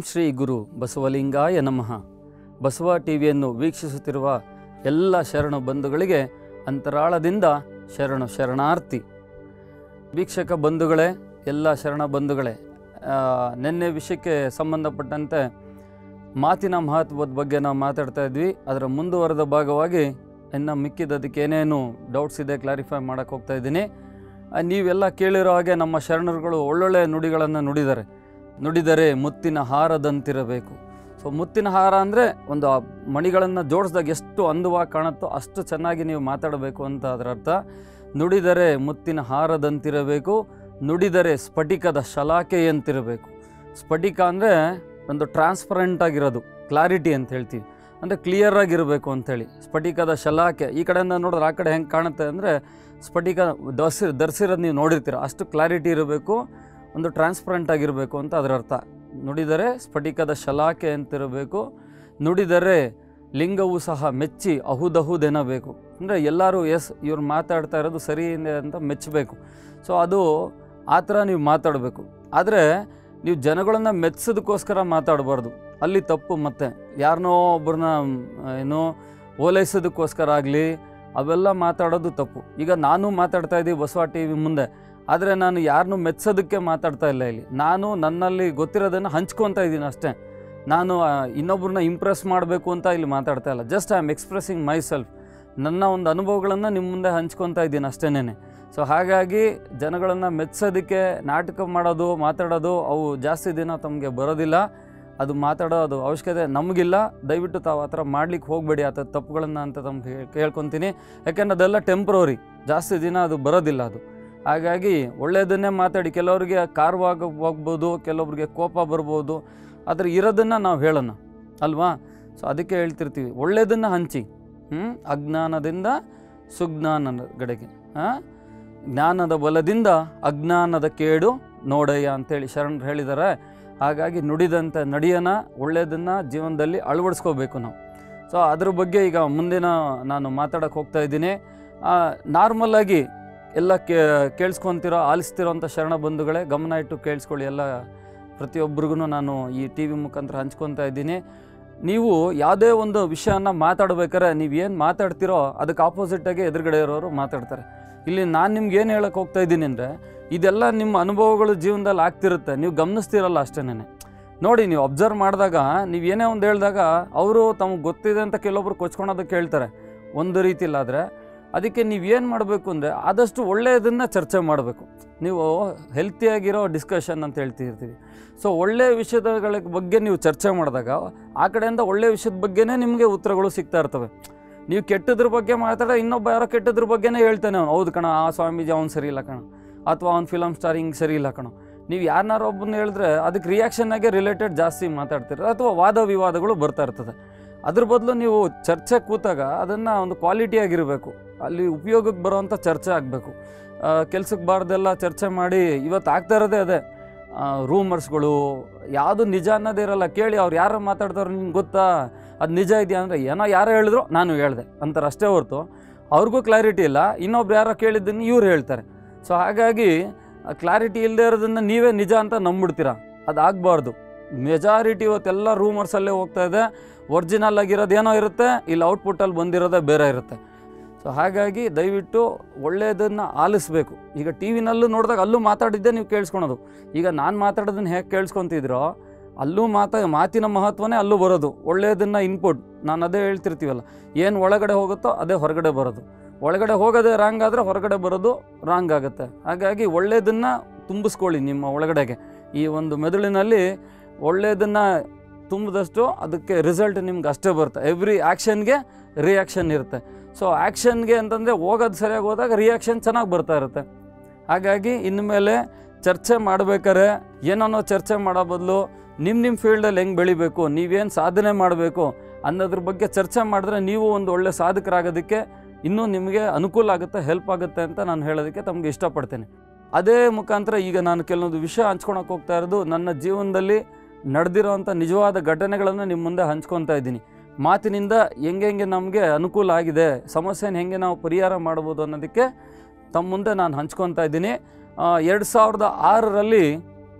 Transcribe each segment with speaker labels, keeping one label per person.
Speaker 1: ಶ್ರೀ ಗುರು ಬಸವಲಿಂಗಾಯ ನಮಃ ಬಸವ ಟಿವಿಯನ್ನು ವೀಕ್ಷಿಸುತ್ತಿರುವ ಎಲ್ಲ ಶರಣು ಬಂಧುಗಳಿಗೆ ಅಂತರಾಳದಿಂದ ಶರಣು ಶರಣಾರ್ಥಿ ವೀಕ್ಷಕ ಬಂಧುಗಳೇ ಎಲ್ಲ ಶರಣ ಬಂಧುಗಳೇ ಆ, ನಿನ್ನೆ ವಿಷಯಕ್ಕೆ ಸಂಬಂಧಪಟ್ಟಂತೆ ಮಾತಿನ ಮಹತ್ವದ ಬಗ್ಗೆ ನಾವು ಮಾತಾಡ್ತಾ ಇದ್ವಿ ಅದರ ಮುಂದುವರೆದ ಭಾಗವಾಗಿ ಇನ್ನು ಮಿಕ್ಕಿದ್ದದಕ್ಕೆ ಏನೇನು ಡೌಟ್ಸ್ ಇದೆ ಕ್ಲಾರಿಫೈ ಮಾಡೋಕ್ಕೆ ಹೋಗ್ತಾ ಇದ್ದೀನಿ ಆ, ನೀವೆಲ್ಲ ಕೇಳಿರೋ ಹಾಗೆ ನಮ್ಮ ಶರಣರುಗಳು ಒಳ್ಳೊಳ್ಳೆ ನುಡಿಗಳನ್ನು ನುಡಿದ್ದಾರೆ ನುಡಿದರೆ ಮುತ್ತಿನ ಹಾರದಂತಿರಬೇಕು ಸೊ ಮುತ್ತಿನ ಹಾರ ಅಂದರೆ ಒಂದು ಆ ಮಣಿಗಳನ್ನು ಜೋಡಿಸಿದಾಗ ಎಷ್ಟು ಅಂದವಾಗಿ ಕಾಣುತ್ತೋ ಅಷ್ಟು ಚೆನ್ನಾಗಿ ನೀವು ಮಾತಾಡಬೇಕು ಅಂತ ಅದರ ಅರ್ಥ ನುಡಿದರೆ ಮುತ್ತಿನ ಹಾರದಂತಿರಬೇಕು ನುಡಿದರೆ ಸ್ಫಟಿಕದ ಶಲಾಕೆಯಂತಿರಬೇಕು ಸ್ಫಟಿಕ ಅಂದರೆ ಒಂದು ಟ್ರಾನ್ಸ್ಪರೆಂಟ್ ಆಗಿರೋದು ಕ್ಲಾರಿಟಿ ಅಂತ ಹೇಳ್ತೀವಿ ಅಂದರೆ ಕ್ಲಿಯರ್ ಆಗಿರಬೇಕು ಅಂಥೇಳಿ ಸ್ಫಟಿಕದ ಶಲಾಕೆ ಈ ಕಡೆಯಿಂದ ನೋಡಿದ್ರೆ ಆ ಕಡೆ ಹೆಂಗೆ ಕಾಣುತ್ತೆ ಅಂದರೆ ಸ್ಫಟಿಕ ದರ್ಸಿ ಧರಿಸಿರೋದು ನೀವು ನೋಡಿರ್ತೀರ ಅಷ್ಟು ಕ್ಲಾರಿಟಿ ಇರಬೇಕು ಒಂದು ಟ್ರಾನ್ಸ್ಪರೆಂಟ್ ಆಗಿರಬೇಕು ಅಂತ ಅದರ ಅರ್ಥ ನುಡಿದರೆ ಸ್ಫಟಿಕದ ಶಲಾಕೆ ಅಂತಿರಬೇಕು ನುಡಿದರೆ ಲಿಂಗವು ಸಹ ಮೆಚ್ಚಿ ಅಹುದಹುದೆನಬೇಕು ಅಂದರೆ ಎಲ್ಲರೂ ಎಸ್ ಇವ್ರು ಮಾತಾಡ್ತಾ ಇರೋದು ಸರಿ ಇದೆ ಅಂತ ಮೆಚ್ಚಬೇಕು ಸೊ ಅದು ಆ ಥರ ನೀವು ಮಾತಾಡಬೇಕು ಆದರೆ ನೀವು ಜನಗಳನ್ನು ಮೆಚ್ಚೋದಕ್ಕೋಸ್ಕರ ಮಾತಾಡಬಾರ್ದು ಅಲ್ಲಿ ತಪ್ಪು ಮತ್ತೆ ಯಾರನ್ನೋ ಒಬ್ಬರನ್ನ ಏನು ಓಲೈಸೋದಕ್ಕೋಸ್ಕರ ಆಗಲಿ ಅವೆಲ್ಲ ಮಾತಾಡೋದು ತಪ್ಪು ಈಗ ನಾನು ಮಾತಾಡ್ತಾ ಇದ್ದೀವಿ ಬಸವ ಟಿ ವಿ ಮುಂದೆ ಆದರೆ ನಾನು ಯಾರನ್ನೂ ಮೆಚ್ಚೋದಕ್ಕೆ ಮಾತಾಡ್ತಾ ಇಲ್ಲ ಇಲ್ಲಿ ನಾನು ನನ್ನಲ್ಲಿ ಗೊತ್ತಿರೋದನ್ನು ಹಂಚ್ಕೊತಾ ಇದ್ದೀನಿ ಅಷ್ಟೇ ನಾನು ಆ, ಇನ್ನೊಬ್ರನ್ನ ಇಂಪ್ರೆಸ್ ಮಾಡಬೇಕು ಅಂತ ಇಲ್ಲಿ ಮಾತಾಡ್ತಾ ಇಲ್ಲ just I am expressing myself ನನ್ನ ಒಂದು ಅನುಭವಗಳನ್ನು ನಿಮ್ಮ ಮುಂದೆ ಹಂಚ್ಕೊತಾ ಇದ್ದೀನಿ ಅಷ್ಟೇನೆ ಸೊ ಹಾಗಾಗಿ ಜನಗಳನ್ನು ಮೆಚ್ಚೋದಕ್ಕೆ ನಾಟಕ ಮಾಡೋದು ಮಾತಾಡೋದು ಅವು ಜಾಸ್ತಿ ದಿನ ತಮಗೆ ಬರೋದಿಲ್ಲ ಅದು ಮಾತಾಡೋದು ಅವಶ್ಯಕತೆ ನಮಗಿಲ್ಲ ದಯವಿಟ್ಟು ತಾವು ಆ ಥರ ಮಾಡ್ಲಿಕ್ಕೆ ಹೋಗಬೇಡಿ ಆ ಥರ ತಪ್ಪುಗಳನ್ನು ಅಂತ ತಮ್ಗೆ ಕೇಳ್ಕೊತೀನಿ ಯಾಕೆಂದ್ರೆ ಅದೆಲ್ಲ ಟೆಂಪ್ರವರಿ ಜಾಸ್ತಿ ದಿನ ಅದು ಬರೋದಿಲ್ಲ ಅದು ಹಾಗಾಗಿ ಒಳ್ಳೆಯದನ್ನೇ ಮಾತಾಡಿ ಕೆಲವರಿಗೆ ಕಾರವಾಗ ಹೋಗ್ಬೋದು ಕೆಲವೊಬ್ರಿಗೆ ಕೋಪ ಬರ್ಬೋದು ಆದರೆ ಇರೋದನ್ನು ನಾವು ಹೇಳೋಣ ಅಲ್ವಾ ಸೊ ಅದಕ್ಕೆ ಹೇಳ್ತಿರ್ತೀವಿ ಒಳ್ಳೆಯದನ್ನು ಹಂಚಿ ಹ್ಞೂ ಅಜ್ಞಾನದಿಂದ ಸುಜ್ಞಾನದ ಕಡೆಗೆ ಹಾಂ ಜ್ಞಾನದ ಬಲದಿಂದ ಅಜ್ಞಾನದ ಕೇಡು ನೋಡಯ್ಯ ಅಂತೇಳಿ ಶರಣರು ಹೇಳಿದ್ದಾರೆ ಹಾಗಾಗಿ ನುಡಿದಂಥ ನಡೆಯನ ಒಳ್ಳೆಯದನ್ನು ಜೀವನದಲ್ಲಿ ಅಳವಡಿಸ್ಕೋಬೇಕು ನಾವು ಸೊ ಅದ್ರ ಬಗ್ಗೆ ಈಗ ಮುಂದಿನ ನಾನು ಮಾತಾಡೋಕ್ಕೆ ಹೋಗ್ತಾ ಇದ್ದೀನಿ ನಾರ್ಮಲ್ಲಾಗಿ ಎಲ್ಲ ಕೇ ಕೇಳಿಸ್ಕೊತಿರೋ ಆಲಿಸ್ತಿರೋ ಅಂಥ ಶರಣ ಬಂಧುಗಳೇ ಗಮನ ಇಟ್ಟು ಕೇಳಿಸ್ಕೊಳ್ಳಿ ಎಲ್ಲ ಪ್ರತಿಯೊಬ್ಬರಿಗೂ ನಾನು ಈ ಟಿ ವಿ ಮುಖಾಂತರ ಹಂಚ್ಕೊತಾ ಇದ್ದೀನಿ ನೀವು ಯಾವುದೇ ಒಂದು ವಿಷಯನ ಮಾತಾಡ್ಬೇಕಾದ್ರೆ ನೀವು ಏನು ಮಾತಾಡ್ತಿರೋ ಅದಕ್ಕೆ ಆಪೋಸಿಟಾಗಿ ಎದುರುಗಡೆ ಇರೋರು ಮಾತಾಡ್ತಾರೆ ಇಲ್ಲಿ ನಾನು ನಿಮ್ಗೆ ಏನು ಹೇಳಕ್ಕೆ ಹೋಗ್ತಾ ಇದ್ದೀನಿ ಅಂದರೆ ಇದೆಲ್ಲ ನಿಮ್ಮ ಅನುಭವಗಳು ಜೀವನದಲ್ಲಿ ಆಗ್ತಿರುತ್ತೆ ನೀವು ಗಮನಿಸ್ತಿರಲ್ಲ ಅಷ್ಟೇನೆ ನೋಡಿ ನೀವು ಅಬ್ಸರ್ವ್ ಮಾಡಿದಾಗ ನೀವು ಏನೇ ಒಂದು ಹೇಳಿದಾಗ ಅವರು ತಮಗೆ ಗೊತ್ತಿದೆ ಅಂತ ಕೆಲವೊಬ್ರು ಕೊಚ್ಕೊಳೋದಕ್ಕೆ ಹೇಳ್ತಾರೆ ಒಂದು ರೀತಿಲಾದರೆ ಅದಕ್ಕೆ ನೀವು ಏನು ಮಾಡಬೇಕು ಅಂದರೆ ಆದಷ್ಟು ಒಳ್ಳೆಯದನ್ನು ಚರ್ಚೆ ಮಾಡಬೇಕು ನೀವು ಹೆಲ್ತಿಯಾಗಿರೋ ಡಿಸ್ಕಷನ್ ಅಂತ ಹೇಳ್ತಿರ್ತೀವಿ ಸೊ ಒಳ್ಳೆಯ ವಿಷಯಗಳ ಬಗ್ಗೆ ನೀವು ಚರ್ಚೆ ಮಾಡಿದಾಗ ಆ ಕಡೆಯಿಂದ ಒಳ್ಳೆಯ ವಿಷಯದ ಬಗ್ಗೆನೇ ನಿಮಗೆ ಉತ್ತರಗಳು ಸಿಗ್ತಾ ಇರ್ತವೆ ನೀವು ಕೆಟ್ಟದ್ರ ಬಗ್ಗೆ ಮಾತಾಡ ಇನ್ನೊಬ್ಬ ಯಾರೋ ಕೆಟ್ಟದ್ರ ಬಗ್ಗೆನೇ ಹೇಳ್ತಾನೆ ಅವನು ಹೌದು ಕಣ ಆ ಸ್ವಾಮೀಜಿ ಅವ್ನು ಸರಿ ಇಲ್ಲ ಕಣ ಅಥವಾ ಅವ್ನು ಫಿಲಮ್ ಸ್ಟಾರ್ ಹಿಂಗೆ ಸರಿ ಇಲ್ಲ ಕಣ ನೀವು ಯಾರನ್ನಾರು ಒಬ್ಬನ ಹೇಳಿದ್ರೆ ಅದಕ್ಕೆ ರಿಯಾಕ್ಷನ್ನಾಗೆ ರಿಲೇಟೆಡ್ ಜಾಸ್ತಿ ಮಾತಾಡ್ತೀರ ಅಥವಾ ವಾದ ವಿವಾದಗಳು ಬರ್ತಾ ಇರ್ತದೆ ಅದ್ರ ಬದಲು ನೀವು ಚರ್ಚೆ ಕೂತಾಗ ಅದನ್ನು ಒಂದು ಕ್ವಾಲಿಟಿಯಾಗಿರಬೇಕು ಅಲ್ಲಿ ಉಪಯೋಗಕ್ಕೆ ಬರೋವಂಥ ಚರ್ಚೆ ಆಗಬೇಕು ಕೆಲ್ಸಕ್ಕೆ ಬಾರ್ದೆಲ್ಲ ಚರ್ಚೆ ಮಾಡಿ ಇವತ್ತು ಆಗ್ತಾ ಇರೋದೇ ಅದೇ ರೂಮರ್ಸ್ಗಳು ಯಾವುದು ನಿಜ ಅನ್ನೋದೇ ಇರಲ್ಲ ಕೇಳಿ ಅವ್ರು ಯಾರು ಮಾತಾಡ್ತಾರೋ ನಿಮ್ಗೆ ಗೊತ್ತಾ ಅದು ನಿಜ ಇದೆಯಾ ಅಂದರೆ ಏನೋ ಯಾರೋ ಹೇಳಿದ್ರು ನಾನು ಹೇಳಿದೆ ಅಂತಾರೆ ಅಷ್ಟೇ ಹೊರತು ಅವ್ರಿಗೂ ಕ್ಲಾರಿಟಿ ಇಲ್ಲ ಇನ್ನೊಬ್ರು ಯಾರೋ ಕೇಳಿದ್ದನ್ನು ಇವ್ರು ಹೇಳ್ತಾರೆ ಸೊ ಹಾಗಾಗಿ ಕ್ಲಾರಿಟಿ ಇಲ್ಲದೆ ಇರೋದನ್ನು ನೀವೇ ನಿಜ ಅಂತ ನಂಬಿಡ್ತೀರಾ ಅದು ಆಗಬಾರ್ದು ಮೆಜಾರಿಟಿ ಇವತ್ತೆಲ್ಲ ರೂಮರ್ಸಲ್ಲೇ ಹೋಗ್ತಾ ಇದೆ ಒರಿಜಿನಲ್ ಆಗಿರೋದು ಏನೋ ಇರುತ್ತೆ ಇಲ್ಲಿ ಔಟ್ಪುಟ್ಟಲ್ಲಿ ಬಂದಿರೋದೇ ಬೇರೆ ಇರುತ್ತೆ ಸೊ ಹಾಗಾಗಿ ದಯವಿಟ್ಟು ಒಳ್ಳೆಯದನ್ನು ಆಲಿಸ್ಬೇಕು ಈಗ ಟಿ ವಿನಲ್ಲೂ ನೋಡಿದಾಗ ಅಲ್ಲೂ ಮಾತಾಡಿದ್ದೆ ನೀವು ಕೇಳಿಸ್ಕೊಳೋದು ಈಗ ನಾನು ಮಾತಾಡೋದನ್ನ ಹೇಗೆ ಕೇಳಿಸ್ಕೊತಿದ್ರೋ ಅಲ್ಲೂ ಮಾತಾ ಮಾತಿನ ಮಹತ್ವನೇ ಅಲ್ಲೂ ಬರೋದು ಒಳ್ಳೆಯದನ್ನು ಇನ್ಪುಟ್ ನಾನು ಅದೇ ಹೇಳ್ತಿರ್ತೀವಲ್ಲ ಏನು ಒಳಗಡೆ ಹೋಗುತ್ತೋ ಅದೇ ಹೊರಗಡೆ ಬರೋದು ಒಳಗಡೆ ಹೋಗೋದೇ ರಾಂಗ್ ಆದರೆ ಹೊರಗಡೆ ಬರೋದು ರಾಂಗ್ ಆಗುತ್ತೆ ಹಾಗಾಗಿ ಒಳ್ಳೆಯದನ್ನು ತುಂಬಿಸ್ಕೊಳ್ಳಿ ನಿಮ್ಮ ಒಳಗಡೆಗೆ ಈ ಒಂದು ಮೆದುಳಿನಲ್ಲಿ ಒಳ್ಳೆಯದನ್ನು ತುಂಬಿದಷ್ಟು ಅದಕ್ಕೆ ರಿಸಲ್ಟ್ ನಿಮ್ಗೆ ಅಷ್ಟೇ ಬರುತ್ತೆ ಎವ್ರಿ ಆ್ಯಕ್ಷನ್ಗೆ ರಿಯಾಕ್ಷನ್ ಇರುತ್ತೆ ಸೊ ಆ್ಯಕ್ಷನ್ಗೆ ಅಂತಂದರೆ ಹೋಗೋದು ಸರಿಯಾಗಿ ಹೋದಾಗ ರಿಯಾಕ್ಷನ್ ಚೆನ್ನಾಗಿ ಬರ್ತಾ ಇರುತ್ತೆ ಹಾಗಾಗಿ ಇನ್ಮೇಲೆ ಚರ್ಚೆ ಮಾಡ್ಬೇಕಾದ್ರೆ ಏನನ್ನೋ ಚರ್ಚೆ ಮಾಡೋ ಬದಲು ನಿಮ್ಮ ನಿಮ್ಮ ಫೀಲ್ಡಲ್ಲಿ ಹೆಂಗೆ ಬೆಳಿಬೇಕು ನೀವೇನು ಸಾಧನೆ ಮಾಡಬೇಕು ಅನ್ನೋದ್ರ ಬಗ್ಗೆ ಚರ್ಚೆ ಮಾಡಿದ್ರೆ ನೀವು ಒಂದು ಒಳ್ಳೆ ಸಾಧಕರಾಗೋದಕ್ಕೆ ಇನ್ನೂ ನಿಮಗೆ ಅನುಕೂಲ ಆಗುತ್ತೆ ಹೆಲ್ಪ್ ಆಗುತ್ತೆ ಅಂತ ನಾನು ಹೇಳೋದಕ್ಕೆ ತಮಗೆ ಇಷ್ಟಪಡ್ತೇನೆ ಅದೇ ಮುಖಾಂತರ ಈಗ ನಾನು ಕೆಲವೊಂದು ವಿಷಯ ಹಂಚ್ಕೊಳಕ್ಕೆ ಹೋಗ್ತಾ ಇರೋದು ನನ್ನ ಜೀವನದಲ್ಲಿ ನಡೆದಿರೋವಂಥ ನಿಜವಾದ ಘಟನೆಗಳನ್ನು ನಿಮ್ಮ ಮುಂದೆ ಹಂಚ್ಕೊತಾ ಇದ್ದೀನಿ ಮಾತಿನಿಂದ ಹೆಂಗೆ ಹೆಂಗೆ ನಮಗೆ ಅನುಕೂಲ ಆಗಿದೆ ಸಮಸ್ಯೆನ ಹೆಂಗೆ ನಾವು ಪರಿಹಾರ ಮಾಡ್ಬೋದು ಅನ್ನೋದಕ್ಕೆ ತಮ್ಮ ಮುಂದೆ ನಾನು ಹಂಚ್ಕೊತಾ ಇದ್ದೀನಿ ಎರಡು ಸಾವಿರದ ಆರರಲ್ಲಿ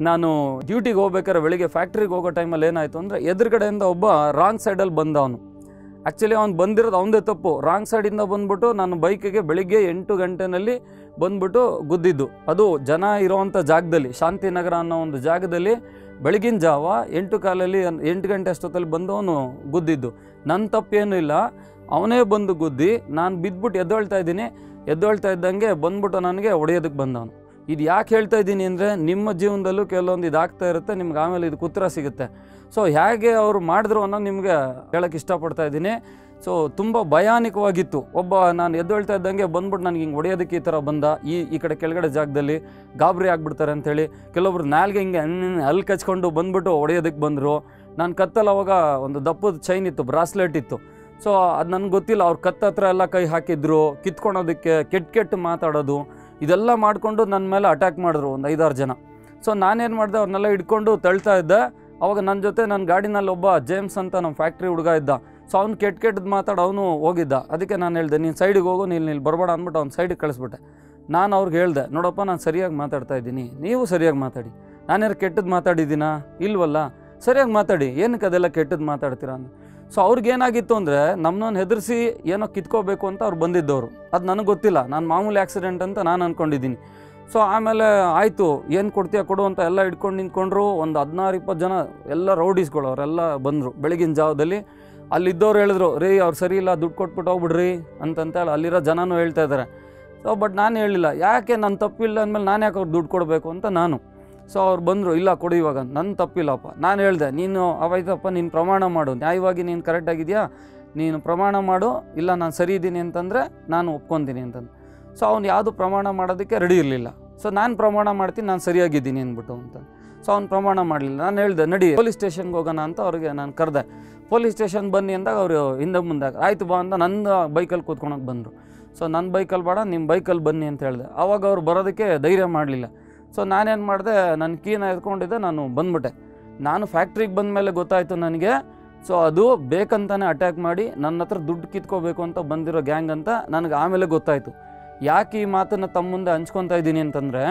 Speaker 1: ನಾನು ಡ್ಯೂಟಿಗೆ ಹೋಗ್ಬೇಕಾದ್ರೆ ಬೆಳಿಗ್ಗೆ ಫ್ಯಾಕ್ಟ್ರಿಗೆ ಹೋಗೋ ಟೈಮಲ್ಲಿ ಏನಾಯಿತು ಅಂದರೆ ಎದುರುಗಡೆಯಿಂದ ಒಬ್ಬ ರಾಂಗ್ ಸೈಡಲ್ಲಿ ಬಂದ ಅವನು ಆ್ಯಕ್ಚುಲಿ ಅವ್ನು ಬಂದಿರೋದು ಅವನದೇ ತಪ್ಪು ರಾಂಗ್ ಸೈಡಿಂದ ಬಂದ್ಬಿಟ್ಟು ನನ್ನ ಬೈಕಿಗೆ ಬೆಳಿಗ್ಗೆ ಎಂಟು ಗಂಟೆನಲ್ಲಿ ಬಂದ್ಬಿಟ್ಟು ಗುದ್ದಿದ್ದು ಅದು ಜನ ಇರೋವಂಥ ಜಾಗದಲ್ಲಿ ಶಾಂತಿನಗರ ಅನ್ನೋ ಒಂದು ಜಾಗದಲ್ಲಿ ಬೆಳಗಿನ ಜಾವ ಎಂಟು ಕಾಲಲ್ಲಿ ಅನ್- ಎಂಟು ಗಂಟೆ ಅಷ್ಟೊತ್ತಲ್ಲಿ ಬಂದು ಅವನು ಗುದ್ದಿದ್ದು ನನ್ನ ತಪ್ಪೇನೂ ಇಲ್ಲ ಅವನೇ ಬಂದು ಗುದ್ದಿ ನಾನು ಬಿದ್ದುಬಿಟ್ಟು ಎದ್ದೇಳ್ತಾ ಇದ್ದೀನಿ ಎದ್ದೇಳ್ತಾ ಇದ್ದಂಗೆ ಬಂದ್ಬಿಟ್ಟು ನನಗೆ ಹೊಡೆಯೋದಕ್ಕೆ ಬಂದವನು ಇದು ಯಾಕೆ ಹೇಳ್ತಾ ಇದ್ದೀನಿ ಅಂದರೆ ನಿಮ್ಮ ಜೀವನದಲ್ಲೂ ಕೆಲವೊಂದು ಇದಾಗ್ತಾ ಇರುತ್ತೆ ನಿಮ್ಗೆ ಆಮೇಲೆ ಇದಕ್ಕೆ ಉತ್ತರ ಸಿಗುತ್ತೆ ಸೊ ಹೇಗೆ ಅವರು ಮಾಡಿದ್ರು ಅನ್ನೋದು ನಿಮಗೆ ಹೇಳೋಕ್ಕೆ ಇಷ್ಟಪಡ್ತಾ ಇದ್ದೀನಿ ಸೊ ತುಂಬ ಭಯಾನಕವಾಗಿತ್ತು ಒಬ್ಬ ನಾನು ಎದ್ದೇಳ್ತಾ ಇದ್ದಂಗೆ ಬಂದ್ಬಿಟ್ಟು ನನಗೆ ಹಿಂಗೆ ಹೊಡೆಯೋದಕ್ಕೆ ಈ ಥರ ಬಂದ ಈ ಈ ಕಡೆ ಕೆಳಗಡೆ ಜಾಗದಲ್ಲಿ ಗಾಬರಿ ಆಗ್ಬಿಡ್ತಾರೆ ಅಂತೇಳಿ ಕೆಲವೊಬ್ರು ನಾಲ್ಗೆ ಹಿಂಗೆ ಹ್ಮ್ ಅಲ್ಲಿ ಕಚ್ಕೊಂಡು ಬಂದ್ಬಿಟ್ಟು ಹೊಡೆಯೋದಕ್ಕೆ ಬಂದರು ನಾನು ಕತ್ತಲ್ಲಿ ಅವಾಗ ಒಂದು ದಪ್ಪದ ಚೈನ್ ಇತ್ತು ಬ್ರಾಸ್ಲೆಟ್ ಇತ್ತು ಸೊ ಅದು ನನಗೆ ಗೊತ್ತಿಲ್ಲ ಅವ್ರು ಕತ್ತ ಹತ್ರ ಎಲ್ಲ ಕೈ ಹಾಕಿದ್ರು ಕಿತ್ಕೊಳೋದಕ್ಕೆ ಕೆಟ್ಟ ಕೆಟ್ಟ ಮಾತಾಡೋದು ಇದೆಲ್ಲ ಮಾಡಿಕೊಂಡು ನನ್ನ ಮೇಲೆ ಅಟ್ಯಾಕ್ ಮಾಡಿದ್ರು ಒಂದು ಐದಾರು ಜನ ಸೊ ನಾನೇನು ಮಾಡಿದೆ ಅವ್ರನ್ನೆಲ್ಲ ಹಿಡ್ಕೊಂಡು ತಳ್ತಾ ಇದ್ದೆ ಅವಾಗ ನನ್ನ ಜೊತೆ ನನ್ನ ಗಾಡಿನಲ್ಲಿ ಒಬ್ಬ ಜೇಮ್ಸ್ ಅಂತ ನಮ್ಮ ಫ್ಯಾಕ್ಟ್ರಿ ಹುಡುಗ ಇದ್ದ ಸೊ ಅವ್ನು ಕೆಟ್ಟ ಕೆಟ್ಟದ್ದು ಮಾತಾಡಿ ಅವನು ಹೋಗಿದ್ದ ಅದಕ್ಕೆ ನಾನು ಹೇಳಿದೆ ನೀನು ಸೈಡಿಗೆ ಹೋಗು ನೀನು ಇಲ್ಲಿ ಬರಬೇಡ ಅಂದ್ಬಿಟ್ಟು ಅವ್ನು ಸೈಡಿಗೆ ಕಳಿಸ್ಬಿಟ್ಟೆ ನಾನು ಅವ್ರಿಗೆ ಹೇಳಿದೆ ನೋಡಪ್ಪ ನಾನು ಸರಿಯಾಗಿ ಮಾತಾಡ್ತಾ ಇದ್ದೀನಿ ನೀವು ಸರಿಯಾಗಿ ಮಾತಾಡಿ ನಾನೇನು ಕೆಟ್ಟದ್ದು ಮಾತಾಡಿದ್ದೀನಾ ಇಲ್ವಲ್ಲ ಸರಿಯಾಗಿ ಮಾತಾಡಿ ಏನಕ್ಕೆ ಅದೆಲ್ಲ ಕೆಟ್ಟದ್ದು ಮಾತಾಡ್ತೀರಾ ಅಂತ ಸೊ ಅವ್ರಿಗೇನಾಗಿತ್ತು ಅಂದರೆ ನಮ್ಮನ್ನ ಹೆದರಿಸಿ ಏನೋ ಕಿತ್ಕೋಬೇಕು ಅಂತ ಅವ್ರು ಬಂದಿದ್ದವರು ಅದು ನನಗೆ ಗೊತ್ತಿಲ್ಲ ನಾನು ಮಾಮೂಲಿ ಆಕ್ಸಿಡೆಂಟ್ ಅಂತ ನಾನು ಅಂದ್ಕೊಂಡಿದ್ದೀನಿ ಸೊ ಆಮೇಲೆ ಆಯಿತು ಏನು ಕೊಡ್ತೀಯ ಕೊಡು ಅಂತ ಎಲ್ಲ ಹಿಡ್ಕೊಂಡು ನಿಂತ್ಕೊಂಡ್ರು ಒಂದು ಹದಿನಾರು ಇಪ್ಪತ್ತು ಜನ ಎಲ್ಲ ರೌಡೀಸ್ಗಳು ಅವರೆಲ್ಲ ಬಂದರು ಬೆಳಗಿನ ಜಾವದಲ್ಲಿ ಅಲ್ಲಿದ್ದವ್ರು ಹೇಳಿದ್ರು ರೀ ಅವ್ರು ಸರಿ ಇಲ್ಲ ದುಡ್ಡು ಕೊಟ್ಬಿಟ್ಟು ಹೋಗ್ಬಿಡ್ರಿ ಅಂತಂತೇಳಿ ಅಲ್ಲಿರೋ ಜನನೂ ಹೇಳ್ತಾ ಇದ್ದಾರೆ ಸೊ ಬಟ್ ನಾನು ಹೇಳಿಲ್ಲ ಯಾಕೆ ನನ್ನ ತಪ್ಪಿಲ್ಲ ಅಂದಮೇಲೆ ನಾನು ಯಾಕೆ ಅವ್ರು ದುಡ್ಡು ಕೊಡಬೇಕು ಅಂತ ನಾನು ಸೊ ಅವ್ರು ಬಂದರು ಇಲ್ಲ ಕೊಡು ಇವಾಗ ನನ್ನ ತಪ್ಪಿಲ್ಲಪ್ಪ ನಾನು ಹೇಳಿದೆ ನೀನು ಅವಾಯ್ತಪ್ಪ ನೀನು ಪ್ರಮಾಣ ಮಾಡು ನ್ಯಾಯವಾಗಿ ನೀನು ಕರೆಕ್ಟಾಗಿದೆಯಾ ನೀನು ಪ್ರಮಾಣ ಮಾಡು ಇಲ್ಲ ನಾನು ಸರಿ ಇದ್ದೀನಿ ಅಂತಂದರೆ ನಾನು ಒಪ್ಕೊತೀನಿ ಅಂತಂದು ಸೊ ಅವ್ನು ಯಾವುದು ಪ್ರಮಾಣ ಮಾಡೋದಕ್ಕೆ ರೆಡಿ ಇರಲಿಲ್ಲ ಸೊ ನಾನು ಪ್ರಮಾಣ ಮಾಡ್ತೀನಿ ನಾನು ಸರಿಯಾಗಿದ್ದೀನಿ ಅಂದ್ಬಿಟ್ಟು ಅಂತ ಸೊ ಅವ್ನು ಪ್ರಮಾಣ ಮಾಡಲಿಲ್ಲ ನಾನು ಹೇಳಿದೆ ನಡಿ ಪೊಲೀಸ್ ಸ್ಟೇಷನ್ಗೆ ಹೋಗೋಣ ಅಂತ ಅವ್ರಿಗೆ ನಾನು ಕರೆದೆ ಪೊಲೀಸ್ ಸ್ಟೇಷನ್ ಬನ್ನಿ ಅಂದಾಗ ಅವರು ಹಿಂದೆ ಮುಂದೆ ಆಯ್ತು ಬಾ ಅಂತ ನನ್ನ ಬೈಕಲ್ಲಿ ಕೂತ್ಕೊಳಕ್ಕೆ ಬಂದರು ಸೊ ನನ್ನ ಬೈಕಲ್ಲಿ ಬೇಡ ನಿಮ್ಮ ಬೈಕಲ್ಲಿ ಬನ್ನಿ ಅಂತ ಹೇಳಿದೆ ಆವಾಗ ಅವ್ರು ಬರೋದಕ್ಕೆ ಧೈರ್ಯ ಮಾಡಲಿಲ್ಲ ಸೊ ನಾನೇನು ಮಾಡಿದೆ ನನ್ನ ಕೀನ ಎತ್ಕೊಂಡಿದ್ದೆ ನಾನು ಬಂದ್ಬಿಟ್ಟೆ ನಾನು ಫ್ಯಾಕ್ಟ್ರಿಗೆ ಬಂದ ಮೇಲೆ ಗೊತ್ತಾಯಿತು ನನಗೆ ಸೊ ಅದು ಬೇಕಂತಾನೆ ಅಟ್ಯಾಕ್ ಮಾಡಿ ನನ್ನ ಹತ್ರ ದುಡ್ಡು ಕಿತ್ಕೋಬೇಕು ಅಂತ ಬಂದಿರೋ ಗ್ಯಾಂಗ್ ಅಂತ ನನಗೆ ಆಮೇಲೆ ಗೊತ್ತಾಯಿತು ಯಾಕೆ ಈ ಮಾತನ್ನು ತಮ್ಮ ಮುಂದೆ ಹಂಚ್ಕೊತಾ ಇದ್ದೀನಿ ಅಂತಂದರೆ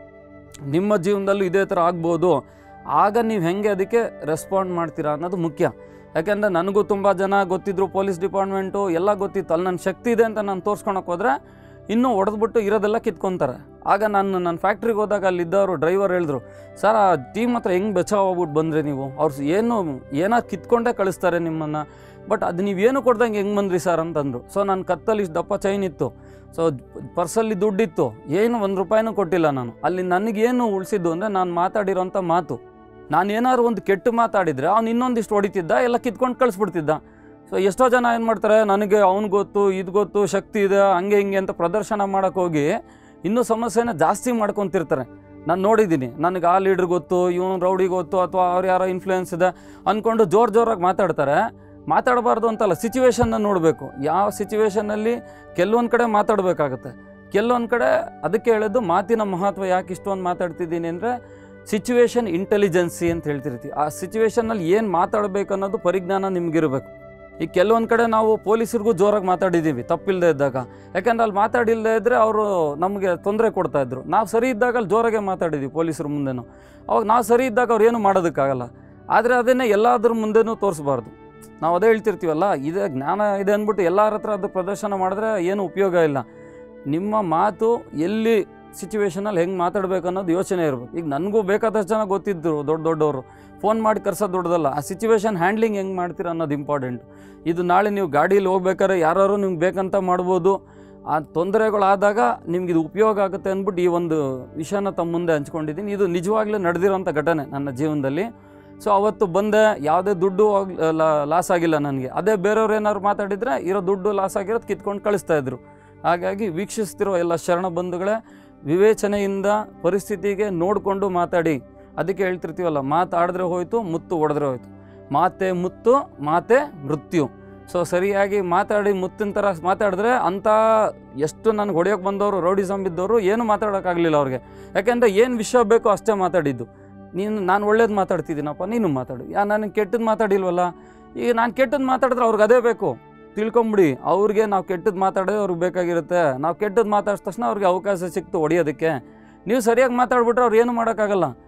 Speaker 1: ನಿಮ್ಮ ಜೀವನದಲ್ಲೂ ಇದೇ ಥರ ಆಗ್ಬೋದು ಆಗ ನೀವು ಹೆಂಗೆ ಅದಕ್ಕೆ ರೆಸ್ಪಾಂಡ್ ಮಾಡ್ತೀರಾ ಅನ್ನೋದು ಮುಖ್ಯ ಯಾಕೆಂದರೆ ನನಗೂ ತುಂಬ ಜನ ಗೊತ್ತಿದ್ರು ಪೊಲೀಸ್ ಡಿಪಾರ್ಟ್ಮೆಂಟು ಎಲ್ಲ ಗೊತ್ತಿತ್ತು ಅಲ್ಲಿ ನನ್ನ ಶಕ್ತಿ ಇದೆ ಅಂತ ನಾನು ತೋರ್ಸ್ಕೊಳಕ್ಕೆ ಹೋದರೆ ಇನ್ನೂ ಹೊಡೆದ್ಬಿಟ್ಟು ಇರೋದೆಲ್ಲ ಕಿತ್ಕೊತಾರೆ ಆಗ ನಾನು ನನ್ನ ಫ್ಯಾಕ್ಟ್ರಿಗೆ ಹೋದಾಗ ಅಲ್ಲಿದ್ದವರು ಡ್ರೈವರ್ ಹೇಳಿದ್ರು ಸರ್ ಆ ಟೀಮ್ ಹತ್ರ ಹೆಂಗೆ ಬೆಚಾವ್ ಹೋಗ್ಬಿಟ್ಟು ಬಂದ್ರಿ ನೀವು ಅವ್ರು ಏನು ಏನಾರು ಕಿತ್ಕೊಂಡೇ ಕಳಿಸ್ತಾರೆ ನಿಮ್ಮನ್ನು ಬಟ್ ಅದು ನೀವೇನು ಕೊಡ್ದಂಗೆ ಹೆಂಗೆ ಬಂದ್ರಿ ಸರ್ ಅಂತಂದರು ಸೊ ನನ್ನ ಕತ್ತಲ್ಲಿ ಇಷ್ಟು ದಪ್ಪ ಚೈನ್ ಇತ್ತು ಸೊ ಪರ್ಸಲ್ಲಿ ದುಡ್ಡಿತ್ತು ಏನು ಒಂದು ರೂಪಾಯಿನೂ ಕೊಟ್ಟಿಲ್ಲ ನಾನು ಅಲ್ಲಿ ನನಗೇನು ಉಳಿಸಿದ್ದು ಅಂದರೆ ನಾನು ಮಾತಾಡಿರೋಂಥ ಮಾತು ನಾನು ಏನಾದ್ರು ಒಂದು ಕೆಟ್ಟ ಮಾತಾಡಿದರೆ ಅವ್ನು ಇನ್ನೊಂದಿಷ್ಟು ಹೊಡಿತಿದ್ದ ಎಲ್ಲ ಕಿತ್ಕೊಂಡು ಕಳಿಸ್ಬಿಡ್ತಿದ್ದ ಸೊ ಎಷ್ಟೋ ಜನ ಏನು ಮಾಡ್ತಾರೆ ನನಗೆ ಅವ್ನು ಗೊತ್ತು ಇದು ಗೊತ್ತು ಶಕ್ತಿ ಇದೆ ಹಂಗೆ ಹಿಂಗೆ ಅಂತ ಪ್ರದರ್ಶನ ಮಾಡೋಕ್ಕೆ ಹೋಗಿ ಇನ್ನೂ ಸಮಸ್ಯೆನ ಜಾಸ್ತಿ ಮಾಡ್ಕೊತಿರ್ತಾರೆ ನಾನು ನೋಡಿದ್ದೀನಿ ನನಗೆ ಆ ಲೀಡ್ರ್ ಗೊತ್ತು ಇವನು ರೌಡಿ ಗೊತ್ತು ಅಥವಾ ಅವ್ರು ಯಾರೋ ಇನ್ಫ್ಲೂಯೆನ್ಸ್ ಇದೆ ಅಂದ್ಕೊಂಡು ಜೋರು ಜೋರಾಗಿ ಮಾತಾಡ್ತಾರೆ ಮಾತಾಡಬಾರ್ದು ಅಂತಲ್ಲ ಸಿಚುವೇಶನ್ನ ನೋಡಬೇಕು ಯಾವ ಸಿಚುವೇಶನ್ನಲ್ಲಿ ಕೆಲವೊಂದು ಕಡೆ ಮಾತಾಡಬೇಕಾಗತ್ತೆ ಕೆಲವೊಂದು ಕಡೆ ಅದಕ್ಕೆ ಹೇಳಿದ್ದು ಮಾತಿನ ಮಹತ್ವ ಯಾಕೆ ಇಷ್ಟೊಂದು ಮಾತಾಡ್ತಿದ್ದೀನಿ ಅಂದರೆ ಸಿಚುವೇಶನ್ ಇಂಟೆಲಿಜೆನ್ಸಿ ಅಂತ ಹೇಳ್ತಿರ್ತೀವಿ ಆ ಸಿಚುವೇಶನ್ನಲ್ಲಿ ಏನು ಮಾತಾಡಬೇಕು ಅನ್ನೋದು ಪರಿಜ್ಞಾನ ನಿಮಗಿರಬೇಕು ಈಗ ಕೆಲವೊಂದು ಕಡೆ ನಾವು ಪೊಲೀಸರಿಗೂ ಜೋರಾಗಿ ಮಾತಾಡಿದ್ದೀವಿ ತಪ್ಪಿಲ್ಲದೆ ಇದ್ದಾಗ ಯಾಕಂದ್ರೆ ಅಲ್ಲಿ ಮಾತಾಡಿಲ್ಲದೆ ಇದ್ದರೆ ಅವರು ನಮಗೆ ತೊಂದರೆ ಕೊಡ್ತಾ ಇದ್ರು ನಾವು ಸರಿ ಇದ್ದಾಗ ಅಲ್ಲಿ ಜೋರಾಗೆ ಮಾತಾಡಿದ್ದೀವಿ ಪೊಲೀಸರ ಮುಂದೆನೂ ಅವಾಗ ನಾವು ಸರಿ ಇದ್ದಾಗ ಅವ್ರು ಏನು ಮಾಡೋದಕ್ಕಾಗಲ್ಲ ಆದರೆ ಅದನ್ನೇ ಎಲ್ಲಾದ್ರ ಮುಂದೆನೂ ತೋರಿಸ್ಬಾರ್ದು ನಾವು ಅದೇ ಹೇಳ್ತಿರ್ತೀವಲ್ಲ ಇದೆ ಜ್ಞಾನ ಇದೆ ಅಂದ್ಬಿಟ್ಟು ಎಲ್ಲರ ಹತ್ರ ಅದು ಪ್ರದರ್ಶನ ಮಾಡಿದ್ರೆ ಏನು ಉಪಯೋಗ ಇಲ್ಲ ನಿಮ್ಮ ಮಾತು ಎಲ್ಲಿ ಸಿಚುವೇಶನಲ್ಲಿ ಹೆಂಗೆ ಮಾತಾಡಬೇಕು ಅನ್ನೋದು ಯೋಚನೆ ಇರಬೇಕು ಈಗ ನನಗೂ ಬೇಕಾದಷ್ಟು ಜನ ಗೊತ್ತಿದ್ದರು ದೊಡ್ಡ ದೊಡ್ಡವರು ಫೋನ್ ಮಾಡಿ ಕರ್ಸೋದು ದೊಡ್ಡದಲ್ಲ ಆ ಸಿಚುವೇಶನ್ ಹ್ಯಾಂಡ್ಲಿಂಗ್ ಹೆಂಗೆ ಮಾಡ್ತೀರಾ ಅನ್ನೋದು ಇಂಪಾರ್ಟೆಂಟ್ ಇದು ನಾಳೆ ನೀವು ಗಾಡೀಲಿ ಹೋಗ್ಬೇಕಾದ್ರೆ ಯಾರು ನಿಮ್ಗೆ ಬೇಕಂತ ಮಾಡ್ಬೋದು ಆ ತೊಂದರೆಗಳಾದಾಗ ನಿಮ್ಗೆ ಇದು ಉಪಯೋಗ ಆಗುತ್ತೆ ಅಂದ್ಬಿಟ್ಟು ಈ ಒಂದು ವಿಷಯನ ತಮ್ಮ ಮುಂದೆ ಹಂಚ್ಕೊಂಡಿದ್ದೀನಿ ಇದು ನಿಜವಾಗ್ಲೂ ನಡೆದಿರೋಂಥ ಘಟನೆ ನನ್ನ ಜೀವನದಲ್ಲಿ ಸೊ ಅವತ್ತು ಬಂದೆ ಯಾವುದೇ ದುಡ್ಡು ಲಾಸ್ ಆಗಿಲ್ಲ ನನಗೆ ಅದೇ ಬೇರೆಯವ್ರು ಏನಾದ್ರು ಮಾತಾಡಿದರೆ ಇರೋ ದುಡ್ಡು ಲಾಸ್ ಆಗಿರೋದು ಕಿತ್ಕೊಂಡು ಕಳಿಸ್ತಾ ಇದ್ರು ಹಾಗಾಗಿ ವೀಕ್ಷಿಸ್ತಿರೋ ಎಲ್ಲ ಶರಣ ಬಂಧುಗಳೇ ವಿವೇಚನೆಯಿಂದ ಪರಿಸ್ಥಿತಿಗೆ ನೋಡಿಕೊಂಡು ಮಾತಾಡಿ ಅದಕ್ಕೆ ಹೇಳ್ತಿರ್ತೀವಲ್ಲ ಮಾತಾಡಿದ್ರೆ ಹೋಯ್ತು ಮುತ್ತು ಹೊಡೆದ್ರೆ ಹೋಯ್ತು ಮಾತೆ ಮುತ್ತು ಮಾತೆ ಮೃತ್ಯು ಸೊ ಸರಿಯಾಗಿ ಮಾತಾಡಿ ಮುತ್ತಿನ ಥರ ಮಾತಾಡಿದ್ರೆ ಅಂಥ ಎಷ್ಟು ನನಗೆ ಹೊಡೆಯೋಕೆ ಬಂದವರು ರೌಡಿಸಮ್ ಬಿದ್ದವರು ಏನು ಮಾತಾಡೋಕ್ಕಾಗಲಿಲ್ಲ ಅವ್ರಿಗೆ ಯಾಕೆಂದರೆ ಏನು ವಿಷಯ ಬೇಕೋ ಅಷ್ಟೇ ಮಾತಾಡಿದ್ದು ನೀನು ನಾನು ಒಳ್ಳೇದು ಮಾತಾಡ್ತಿದ್ದೀನಪ್ಪ ನೀನು ಮಾತಾಡು ಯಾ ನನಗೆ ಕೆಟ್ಟದ್ದು ಮಾತಾಡಿಲ್ವಲ್ಲ ಈಗ ನಾನು ಕೆಟ್ಟದ್ದು ಮಾತಾಡಿದ್ರೆ ಅವ್ರಿಗೆ ಅದೇ ಬೇಕು ತಿಳ್ಕೊಂಬಿಡಿ ಅವ್ರಿಗೆ ನಾವು ಕೆಟ್ಟದ್ದು ಮಾತಾಡೋದು ಅವ್ರಿಗೆ ಬೇಕಾಗಿರುತ್ತೆ ನಾವು ಕೆಟ್ಟದ್ದು ಮಾತಾಡಿದ ತಕ್ಷಣ ಅವ್ರಿಗೆ ಅವಕಾಶ ಸಿಕ್ತು ಹೊಡಿಯೋದಕ್ಕೆ ನೀವು ಸರಿಯಾಗಿ ಮಾತಾಡ್ಬಿಟ್ರೆ ಅವ್ರು ಏನು ಮಾಡೋಕ್ಕಾಗಲ್ಲ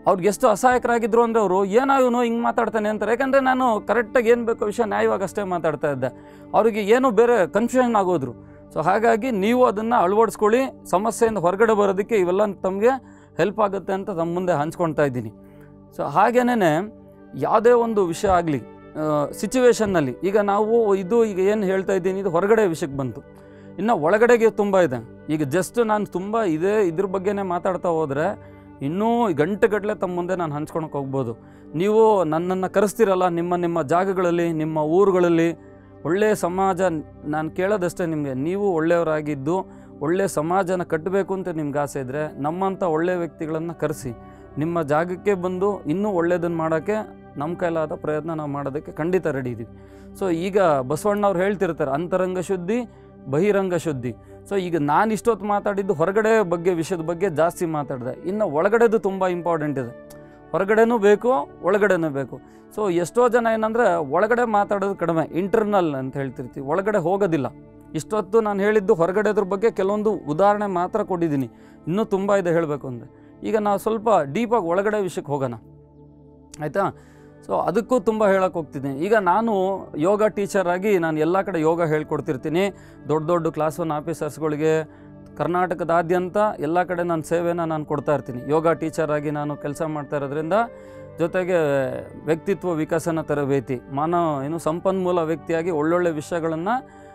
Speaker 1: ಅವ್ರಿಗೆ ಎಷ್ಟು ಅಸಹಾಯಕರಾಗಿದ್ರು ಅಂದರೆ ಅವರು ಏನೋ ಇವನು ಹಿಂಗೆ ಮಾತಾಡ್ತಾನೆ ಅಂತಾರೆ ಯಾಕಂದರೆ ನಾನು ಕರೆಕ್ಟಾಗಿ ಏನು ಬೇಕೋ ವಿಷಯ ನ್ಯಾಯವಾಗಿ ಅಷ್ಟೇ ಮಾತಾಡ್ತಾ ಇದ್ದೆ ಅವರಿಗೆ ಏನೋ ಬೇರೆ ಕನ್ಫ್ಯೂಷನ್ ಆಗೋದ್ರು ಸೊ ಹಾಗಾಗಿ ನೀವು ಅದನ್ನು ಅಳವಡಿಸ್ಕೊಳ್ಳಿ ಸಮಸ್ಯೆಯಿಂದ ಹೊರಗಡೆ ಬರೋದಕ್ಕೆ ಇವೆಲ್ಲ ತಮಗೆ ಹೆಲ್ಪ್ ಆಗುತ್ತೆ ಅಂತ ತಮ್ಮ ಮುಂದೆ ಹಂಚ್ಕೊಳ್ತಾ ಇದ್ದೀನಿ ಸೊ ಹಾಗೇನೇ ಯಾವುದೇ ಒಂದು ವಿಷಯ ಆಗಲಿ ಸಿಚುವೇಶನ್ನಲ್ಲಿ ಈಗ ನಾವು ಇದು ಈಗ ಏನು ಹೇಳ್ತಾ ಇದ್ದೀನಿ ಇದು ಹೊರಗಡೆ ವಿಷಯಕ್ಕೆ ಬಂತು ಇನ್ನು ಒಳಗಡೆಗೆ ತುಂಬ ಇದೆ ಈಗ ಜಸ್ಟ್ ನಾನು ತುಂಬ ಇದೇ ಇದ್ರ ಬಗ್ಗೆನೇ ಮಾತಾಡ್ತಾ ಹೋದರೆ ಇನ್ನೂ ಗಂಟೆಗಟ್ಟಲೆ ತಮ್ಮ ಮುಂದೆ ನಾನು ಹಂಚ್ಕೊಳಕ್ಕೆ ಹೋಗ್ಬೋದು ನೀವು ನನ್ನನ್ನು ಕರೆಸ್ತಿರಲ್ಲ ನಿಮ್ಮ ನಿಮ್ಮ ಜಾಗಗಳಲ್ಲಿ ನಿಮ್ಮ ಊರುಗಳಲ್ಲಿ ಒಳ್ಳೆಯ ಸಮಾಜ ನಾನು ಕೇಳೋದಷ್ಟೇ ನಿಮಗೆ ನೀವು ಒಳ್ಳೆಯವರಾಗಿದ್ದು ಒಳ್ಳೆಯ ಸಮಾಜನ ಕಟ್ಟಬೇಕು ಅಂತ ನಿಮ್ಗೆ ಆಸೆ ಇದ್ದರೆ ನಮ್ಮಂಥ ಒಳ್ಳೆಯ ವ್ಯಕ್ತಿಗಳನ್ನು ಕರೆಸಿ ನಿಮ್ಮ ಜಾಗಕ್ಕೆ ಬಂದು ಇನ್ನೂ ಒಳ್ಳೆಯದನ್ನು ಮಾಡೋಕ್ಕೆ ನಮ್ಮ ಕೈಲಾದ ಪ್ರಯತ್ನ ನಾವು ಮಾಡೋದಕ್ಕೆ ಖಂಡಿತ ರೆಡಿ ಇದ್ದೀವಿ ಸೊ ಈಗ ಬಸವಣ್ಣವ್ರು ಹೇಳ್ತಿರ್ತಾರೆ ಅಂತರಂಗ ಶುದ್ಧಿ ಬಹಿರಂಗ ಶುದ್ಧಿ ಸೊ ಈಗ ನಾನು ಇಷ್ಟೊತ್ತು ಮಾತಾಡಿದ್ದು ಹೊರಗಡೆ ಬಗ್ಗೆ ವಿಷಯದ ಬಗ್ಗೆ ಜಾಸ್ತಿ ಮಾತಾಡಿದೆ ಇನ್ನು ಒಳಗಡೆದು ತುಂಬ ಇಂಪಾರ್ಟೆಂಟ್ ಇದೆ ಹೊರಗಡೆನೂ ಬೇಕು ಒಳಗಡೆನೂ ಬೇಕು ಸೊ ಎಷ್ಟೋ ಜನ ಏನಂದರೆ ಒಳಗಡೆ ಮಾತಾಡೋದು ಕಡಿಮೆ ಇಂಟರ್ನಲ್ ಅಂತ ಹೇಳ್ತಿರ್ತೀವಿ ಒಳಗಡೆ ಹೋಗೋದಿಲ್ಲ ಇಷ್ಟೊತ್ತು ನಾನು ಹೇಳಿದ್ದು ಹೊರಗಡೆದ್ರ ಬಗ್ಗೆ ಕೆಲವೊಂದು ಉದಾಹರಣೆ ಮಾತ್ರ ಕೊಟ್ಟಿದ್ದೀನಿ ಇನ್ನೂ ತುಂಬ ಇದೆ ಹೇಳಬೇಕು ಅಂದರೆ ಈಗ ನಾವು ಸ್ವಲ್ಪ ಡೀಪಾಗಿ ಒಳಗಡೆ ವಿಷಯಕ್ಕೆ ಹೋಗೋಣ ಆಯಿತಾ ಸೊ ಅದಕ್ಕೂ ತುಂಬ ಹೇಳಕ್ಕೆ ಹೋಗ್ತಿದ್ದೀನಿ ಈಗ ನಾನು ಯೋಗ ಟೀಚರ್ ಆಗಿ ನಾನು ಎಲ್ಲ ಕಡೆ ಯೋಗ ಹೇಳ್ಕೊಡ್ತಿರ್ತೀನಿ ದೊಡ್ಡ ದೊಡ್ಡ ಕ್ಲಾಸ್ ಒನ್ ಆಫೀಸರ್ಸ್ಗಳಿಗೆ ಕರ್ನಾಟಕದಾದ್ಯಂತ ಎಲ್ಲ ಕಡೆ ನಾನು ಸೇವೆನ ನಾನು ಕೊಡ್ತಾ ಇರ್ತೀನಿ ಯೋಗ ಟೀಚರ್ ಆಗಿ ನಾನು ಕೆಲಸ ಮಾಡ್ತಾ ಇರೋದ್ರಿಂದ ಜೊತೆಗೆ ವ್ಯಕ್ತಿತ್ವ ವಿಕಸನ ತರಬೇತಿ ಮಾನವ ಏನು ಸಂಪನ್ಮೂಲ ವ್ಯಕ್ತಿಯಾಗಿ ಒಳ್ಳೊಳ್ಳೆ ವಿಷಯಗಳನ್ನು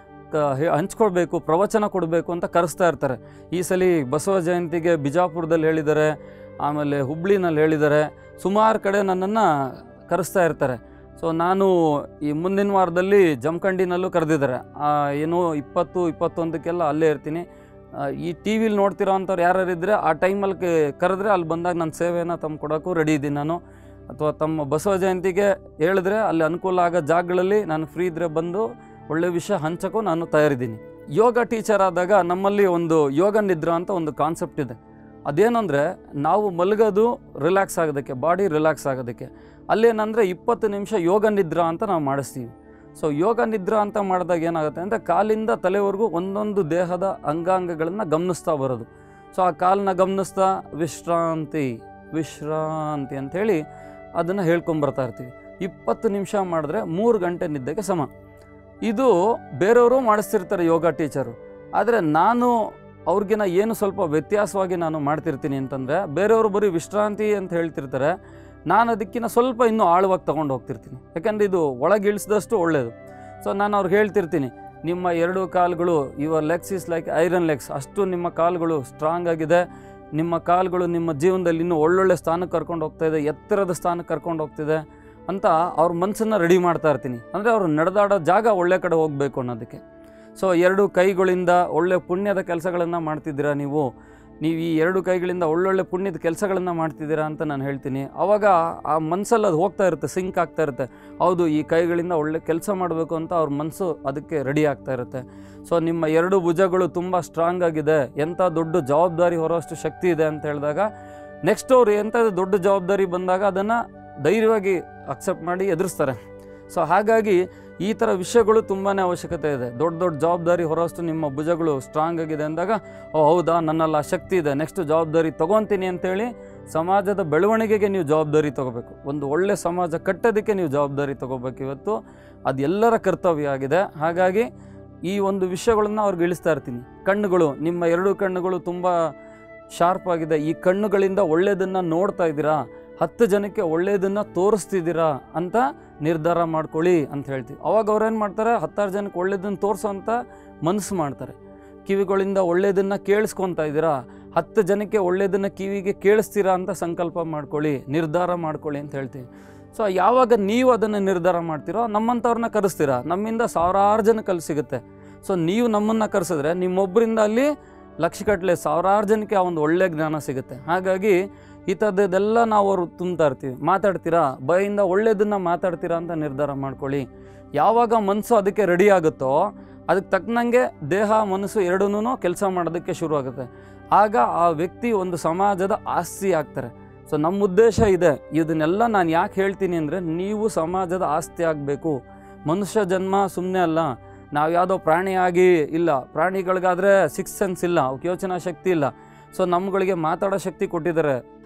Speaker 1: ಹಂಚ್ಕೊಳ್ಬೇಕು ಪ್ರವಚನ ಕೊಡಬೇಕು ಅಂತ ಕರೆಸ್ತಾ ಇರ್ತಾರೆ ಈ ಸಲ ಬಸವ ಜಯಂತಿಗೆ ಬಿಜಾಪುರದಲ್ಲಿ ಹೇಳಿದ್ದಾರೆ ಆಮೇಲೆ ಹುಬ್ಳಿನಲ್ಲಿ ಹೇಳಿದ್ದಾರೆ ಸುಮಾರು ಕಡೆ ನನ್ನನ್ನು ಕರೆಸ್ತಾ ಇರ್ತಾರೆ ಸೊ ನಾನು ಈ ಮುಂದಿನ ವಾರದಲ್ಲಿ ಜಮಖಂಡಿನಲ್ಲೂ ಕರೆದಿದ್ದಾರೆ ಆ, ಏನು ಇಪ್ಪತ್ತು ಇಪ್ಪತ್ತೊಂದಕ್ಕೆಲ್ಲ ಅಲ್ಲೇ ಇರ್ತೀನಿ ಆ, ಈ ಟಿ ವಿಲಿ ನೋಡ್ತಿರೋ ಅಂಥವ್ರು ಯಾರು ಇದ್ದರೆ ಆ ಟೈಮಲ್ಲಿ ಕರೆದ್ರೆ ಅಲ್ಲಿ ಬಂದಾಗ ನನ್ನ ಸೇವೆಯನ್ನು ತಮ್ಮ ಕೊಡೋಕ್ಕೂ ರೆಡಿ ಇದ್ದೀನಿ ನಾನು ಅಥವಾ ತಮ್ಮ ಬಸವ ಜಯಂತಿಗೆ ಹೇಳಿದ್ರೆ ಅಲ್ಲಿ ಅನುಕೂಲ ಆಗೋ ಜಾಗಗಳಲ್ಲಿ ನಾನು ಫ್ರೀ ಇದ್ದರೆ ಬಂದು ಒಳ್ಳೆ ವಿಷಯ ಹಂಚೋಕ್ಕೂ ನಾನು ತಯಾರಿದ್ದೀನಿ ಯೋಗ ಟೀಚರ್ ಆದಾಗ ನಮ್ಮಲ್ಲಿ ಒಂದು ಯೋಗ ನಿದ್ರಾ ಅಂತ ಒಂದು ಕಾನ್ಸೆಪ್ಟ್ ಇದೆ ಅದೇನಂದರೆ ನಾವು ಮಲಗೋದು ರಿಲ್ಯಾಕ್ಸ್ ಆಗೋದಕ್ಕೆ ಬಾಡಿ ರಿಲ್ಯಾಕ್ಸ್ ಆಗೋದಕ್ಕೆ ಅಲ್ಲೇನಂದರೆ ಇಪ್ಪತ್ತು ನಿಮಿಷ ಯೋಗ ನಿದ್ರಾ ಅಂತ ನಾವು ಮಾಡಿಸ್ತೀವಿ ಸೊ ಯೋಗ ನಿದ್ರಾ ಅಂತ ಮಾಡಿದಾಗ ಏನಾಗುತ್ತೆ ಅಂದರೆ ಕಾಲಿಂದ ತಲೆವರೆಗೂ ಒಂದೊಂದು ದೇಹದ ಅಂಗಾಂಗಗಳನ್ನು ಗಮನಿಸ್ತಾ ಬರೋದು ಸೊ ಆ ಕಾಲನ್ನ ಗಮನಿಸ್ತಾ ವಿಶ್ರಾಂತಿ ವಿಶ್ರಾಂತಿ ಅಂಥೇಳಿ ಅದನ್ನು ಹೇಳ್ಕೊಂಬರ್ತಾ ಇರ್ತೀವಿ ಇಪ್ಪತ್ತು ನಿಮಿಷ ಮಾಡಿದ್ರೆ ಮೂರು ಗಂಟೆ ನಿದ್ದೆಗೆ ಸಮ ಇದು ಬೇರೆಯವರು ಮಾಡಿಸ್ತಿರ್ತಾರೆ ಯೋಗ ಟೀಚರು ಆದರೆ ನಾನು ಅವ್ರಿಗಿನ ಏನು ಸ್ವಲ್ಪ ವ್ಯತ್ಯಾಸವಾಗಿ ನಾನು ಮಾಡ್ತಿರ್ತೀನಿ ಅಂತಂದರೆ ಬೇರೆಯವರು ಬರೀ ವಿಶ್ರಾಂತಿ ಅಂತ ಹೇಳ್ತಿರ್ತಾರೆ ನಾನು ಅದಕ್ಕಿಂತ ಸ್ವಲ್ಪ ಇನ್ನೂ ಆಳವಾಗಿ ತೊಗೊಂಡು ಹೋಗ್ತಿರ್ತೀನಿ ಯಾಕಂದರೆ ಇದು ಒಳಗೆ ಇಳಿಸಿದಷ್ಟು ಒಳ್ಳೆಯದು ಸೊ ನಾನು ಅವ್ರಿಗೆ ಹೇಳ್ತಿರ್ತೀನಿ ನಿಮ್ಮ ಎರಡು ಕಾಲುಗಳು your legs is like iron legs ಅಷ್ಟು ನಿಮ್ಮ ಕಾಲುಗಳು ಸ್ಟ್ರಾಂಗ್ ಆಗಿದೆ ನಿಮ್ಮ ಕಾಲುಗಳು ನಿಮ್ಮ ಜೀವನದಲ್ಲಿ ಇನ್ನೂ ಒಳ್ಳೊಳ್ಳೆ ಸ್ಥಾನಕ್ಕೆ ಕರ್ಕೊಂಡು ಹೋಗ್ತಾ ಇದೆ ಎತ್ತರದ ಸ್ಥಾನಕ್ಕೆ ಕರ್ಕೊಂಡು ಹೋಗ್ತಿದೆ ಅಂತ ಅವ್ರ ಮನಸ್ಸನ್ನು ರೆಡಿ ಮಾಡ್ತಾ ಇರ್ತೀನಿ ಅಂದರೆ ಅವರು ನಡೆದಾಡೋ ಜಾಗ ಒಳ್ಳೆ ಕಡೆ ಹೋಗಬೇಕು ಅನ್ನೋದಕ್ಕೆ ಸೊ ಎರಡು ಕೈಗಳಿಂದ ಒಳ್ಳೆ ಪುಣ್ಯದ ಕೆಲಸಗಳನ್ನು ಮಾಡ್ತಿದ್ದೀರಾ ನೀವು ನೀವು ಈ ಎರಡು ಕೈಗಳಿಂದ ಒಳ್ಳೊಳ್ಳೆ ಪುಣ್ಯದ ಕೆಲಸಗಳನ್ನು ಮಾಡ್ತಿದ್ದೀರಾ ಅಂತ ನಾನು ಹೇಳ್ತೀನಿ ಆವಾಗ ಆ ಮನಸ್ಸಲ್ಲಿ ಅದು ಹೋಗ್ತಾ ಇರುತ್ತೆ ಸಿಂಕ್ ಆಗ್ತಾ ಇರುತ್ತೆ ಹೌದು ಈ ಕೈಗಳಿಂದ ಒಳ್ಳೆ ಕೆಲಸ ಮಾಡಬೇಕು ಅಂತ ಅವ್ರ ಮನಸ್ಸು ಅದಕ್ಕೆ ರೆಡಿ ಆಗ್ತಾ ಇರುತ್ತೆ ಸೊ ನಿಮ್ಮ ಎರಡು ಭುಜಗಳು ತುಂಬ ಸ್ಟ್ರಾಂಗ್ ಆಗಿದೆ ಎಂಥ ದೊಡ್ಡ ಜವಾಬ್ದಾರಿ ಹೊರೋಷ್ಟು ಶಕ್ತಿ ಇದೆ ಅಂತ ಹೇಳಿದಾಗ ನೆಕ್ಸ್ಟ್ ಅವ್ರು ಎಂಥ ದೊಡ್ಡ ಜವಾಬ್ದಾರಿ ಬಂದಾಗ ಅದನ್ನು ಧೈರ್ಯವಾಗಿ ಅಕ್ಸೆಪ್ಟ್ ಮಾಡಿ ಎದುರಿಸ್ತಾರೆ ಸೊ ಹಾಗಾಗಿ ಈ ಥರ ವಿಷಯಗಳು ತುಂಬಾ ಅವಶ್ಯಕತೆ ಇದೆ ದೊಡ್ಡ ದೊಡ್ಡ ಜವಾಬ್ದಾರಿ ಹೊರೋಷ್ಟು ನಿಮ್ಮ ಭುಜಗಳು ಸ್ಟ್ರಾಂಗ್ ಆಗಿದೆ ಅಂದಾಗ ಓ ಹೌದಾ ನನ್ನಲ್ಲಿ ಆ ಶಕ್ತಿ ಇದೆ ನೆಕ್ಸ್ಟ್ ಜವಾಬ್ದಾರಿ ತೊಗೊತೀನಿ ಅಂತೇಳಿ ಸಮಾಜದ ಬೆಳವಣಿಗೆಗೆ ನೀವು ಜವಾಬ್ದಾರಿ ತೊಗೋಬೇಕು ಒಂದು ಒಳ್ಳೆ ಸಮಾಜ ಕಟ್ಟೋದಕ್ಕೆ ನೀವು ಜವಾಬ್ದಾರಿ ತೊಗೋಬೇಕು ಇವತ್ತು ಅದೆಲ್ಲರ ಕರ್ತವ್ಯ ಆಗಿದೆ ಹಾಗಾಗಿ ಈ ಒಂದು ವಿಷಯಗಳನ್ನು ಅವ್ರಿಗೆ ಇಳಿಸ್ತಾ ಇರ್ತೀನಿ ಕಣ್ಣುಗಳು ನಿಮ್ಮ ಎರಡು ಕಣ್ಣುಗಳು ತುಂಬ ಶಾರ್ಪ್ ಆಗಿದೆ ಈ ಕಣ್ಣುಗಳಿಂದ ಒಳ್ಳೆಯದನ್ನು ನೋಡ್ತಾ ಇದ್ದೀರಾ ಹತ್ತು ಜನಕ್ಕೆ ಒಳ್ಳೆಯದನ್ನು ತೋರಿಸ್ತಿದ್ದೀರಾ ಅಂತ ನಿರ್ಧಾರ ಮಾಡ್ಕೊಳ್ಳಿ ಅಂತ ಹೇಳ್ತೀವಿ ಅವಾಗ ಅವ್ರೇನು ಮಾಡ್ತಾರೆ ಹತ್ತಾರು ಜನಕ್ಕೆ ಒಳ್ಳೆಯದನ್ನು ತೋರಿಸೋ ಅಂತ ಮನಸ್ಸು ಮಾಡ್ತಾರೆ ಕಿವಿಗಳಿಂದ ಒಳ್ಳೆಯದನ್ನು ಕೇಳಿಸ್ಕೊತಾ ಇದ್ದೀರಾ ಹತ್ತು ಜನಕ್ಕೆ ಒಳ್ಳೆಯದನ್ನು ಕಿವಿಗೆ ಕೇಳಿಸ್ತೀರಾ ಅಂತ ಸಂಕಲ್ಪ ಮಾಡ್ಕೊಳ್ಳಿ ನಿರ್ಧಾರ ಮಾಡ್ಕೊಳ್ಳಿ ಅಂತ ಹೇಳ್ತೀವಿ ಸೊ ಯಾವಾಗ ನೀವು ಅದನ್ನು ನಿರ್ಧಾರ ಮಾಡ್ತೀರೋ ನಮ್ಮಂಥವ್ರನ್ನ ಕರೆಸ್ತೀರಾ ನಮ್ಮಿಂದ ಸಾವಿರಾರು ಜನ ಕಲ್ ಸಿಗುತ್ತೆ ಸೊ ನೀವು ನಮ್ಮನ್ನು ಕರೆಸಿದ್ರೆ ನಿಮ್ಮೊಬ್ಬರಿಂದ ಅಲ್ಲಿ ಲಕ್ಷಗಟ್ಟಲೆ ಸಾವಿರಾರು ಜನಕ್ಕೆ ಆ ಒಂದು ಒಳ್ಳೆಯ ಜ್ಞಾನ ಸಿಗುತ್ತೆ ಹಾಗಾಗಿ ಈ ಥರದ್ದೆಲ್ಲ ನಾವು ಅವರು ತುಂಬ್ತಾ ಇರ್ತೀವಿ ಮಾತಾಡ್ತೀರಾ ಭಯಿಂದ ಒಳ್ಳೇದನ್ನು ಮಾತಾಡ್ತೀರಾ ಅಂತ ನಿರ್ಧಾರ ಮಾಡ್ಕೊಳ್ಳಿ ಯಾವಾಗ ಮನಸ್ಸು ಅದಕ್ಕೆ ರೆಡಿ ಆಗುತ್ತೋ ಅದಕ್ಕೆ ತಕ್ಕನಂಗೆ ದೇಹ ಮನಸ್ಸು ಎರಡೂ ಕೆಲಸ ಮಾಡೋದಕ್ಕೆ ಶುರು ಆಗುತ್ತೆ ಆಗ ಆ ವ್ಯಕ್ತಿ ಒಂದು ಸಮಾಜದ ಆಸ್ತಿ ಆಗ್ತಾರೆ ಸೊ ನಮ್ಮ ಉದ್ದೇಶ ಇದೆ ಇದನ್ನೆಲ್ಲ ನಾನು ಯಾಕೆ ಹೇಳ್ತೀನಿ ಅಂದರೆ ನೀವು ಸಮಾಜದ ಆಸ್ತಿ ಆಗಬೇಕು ಮನುಷ್ಯ ಜನ್ಮ ಸುಮ್ಮನೆ ಅಲ್ಲ ನಾವು ಯಾವುದೋ ಪ್ರಾಣಿಯಾಗಿ ಇಲ್ಲ ಪ್ರಾಣಿಗಳಿಗಾದರೆ ಸಿಕ್ಸ್ ಸೆನ್ಸ್ ಇಲ್ಲ ಅವಕ್ಕೆ ಯೋಚನಾ ಶಕ್ತಿ ಇಲ್ಲ ಸೊ ನಮ್ಗಳಿಗೆ ಮಾತಾಡೋ ಶಕ್ತಿ ಕೊಟ್ಟಿದ್ದಾರೆ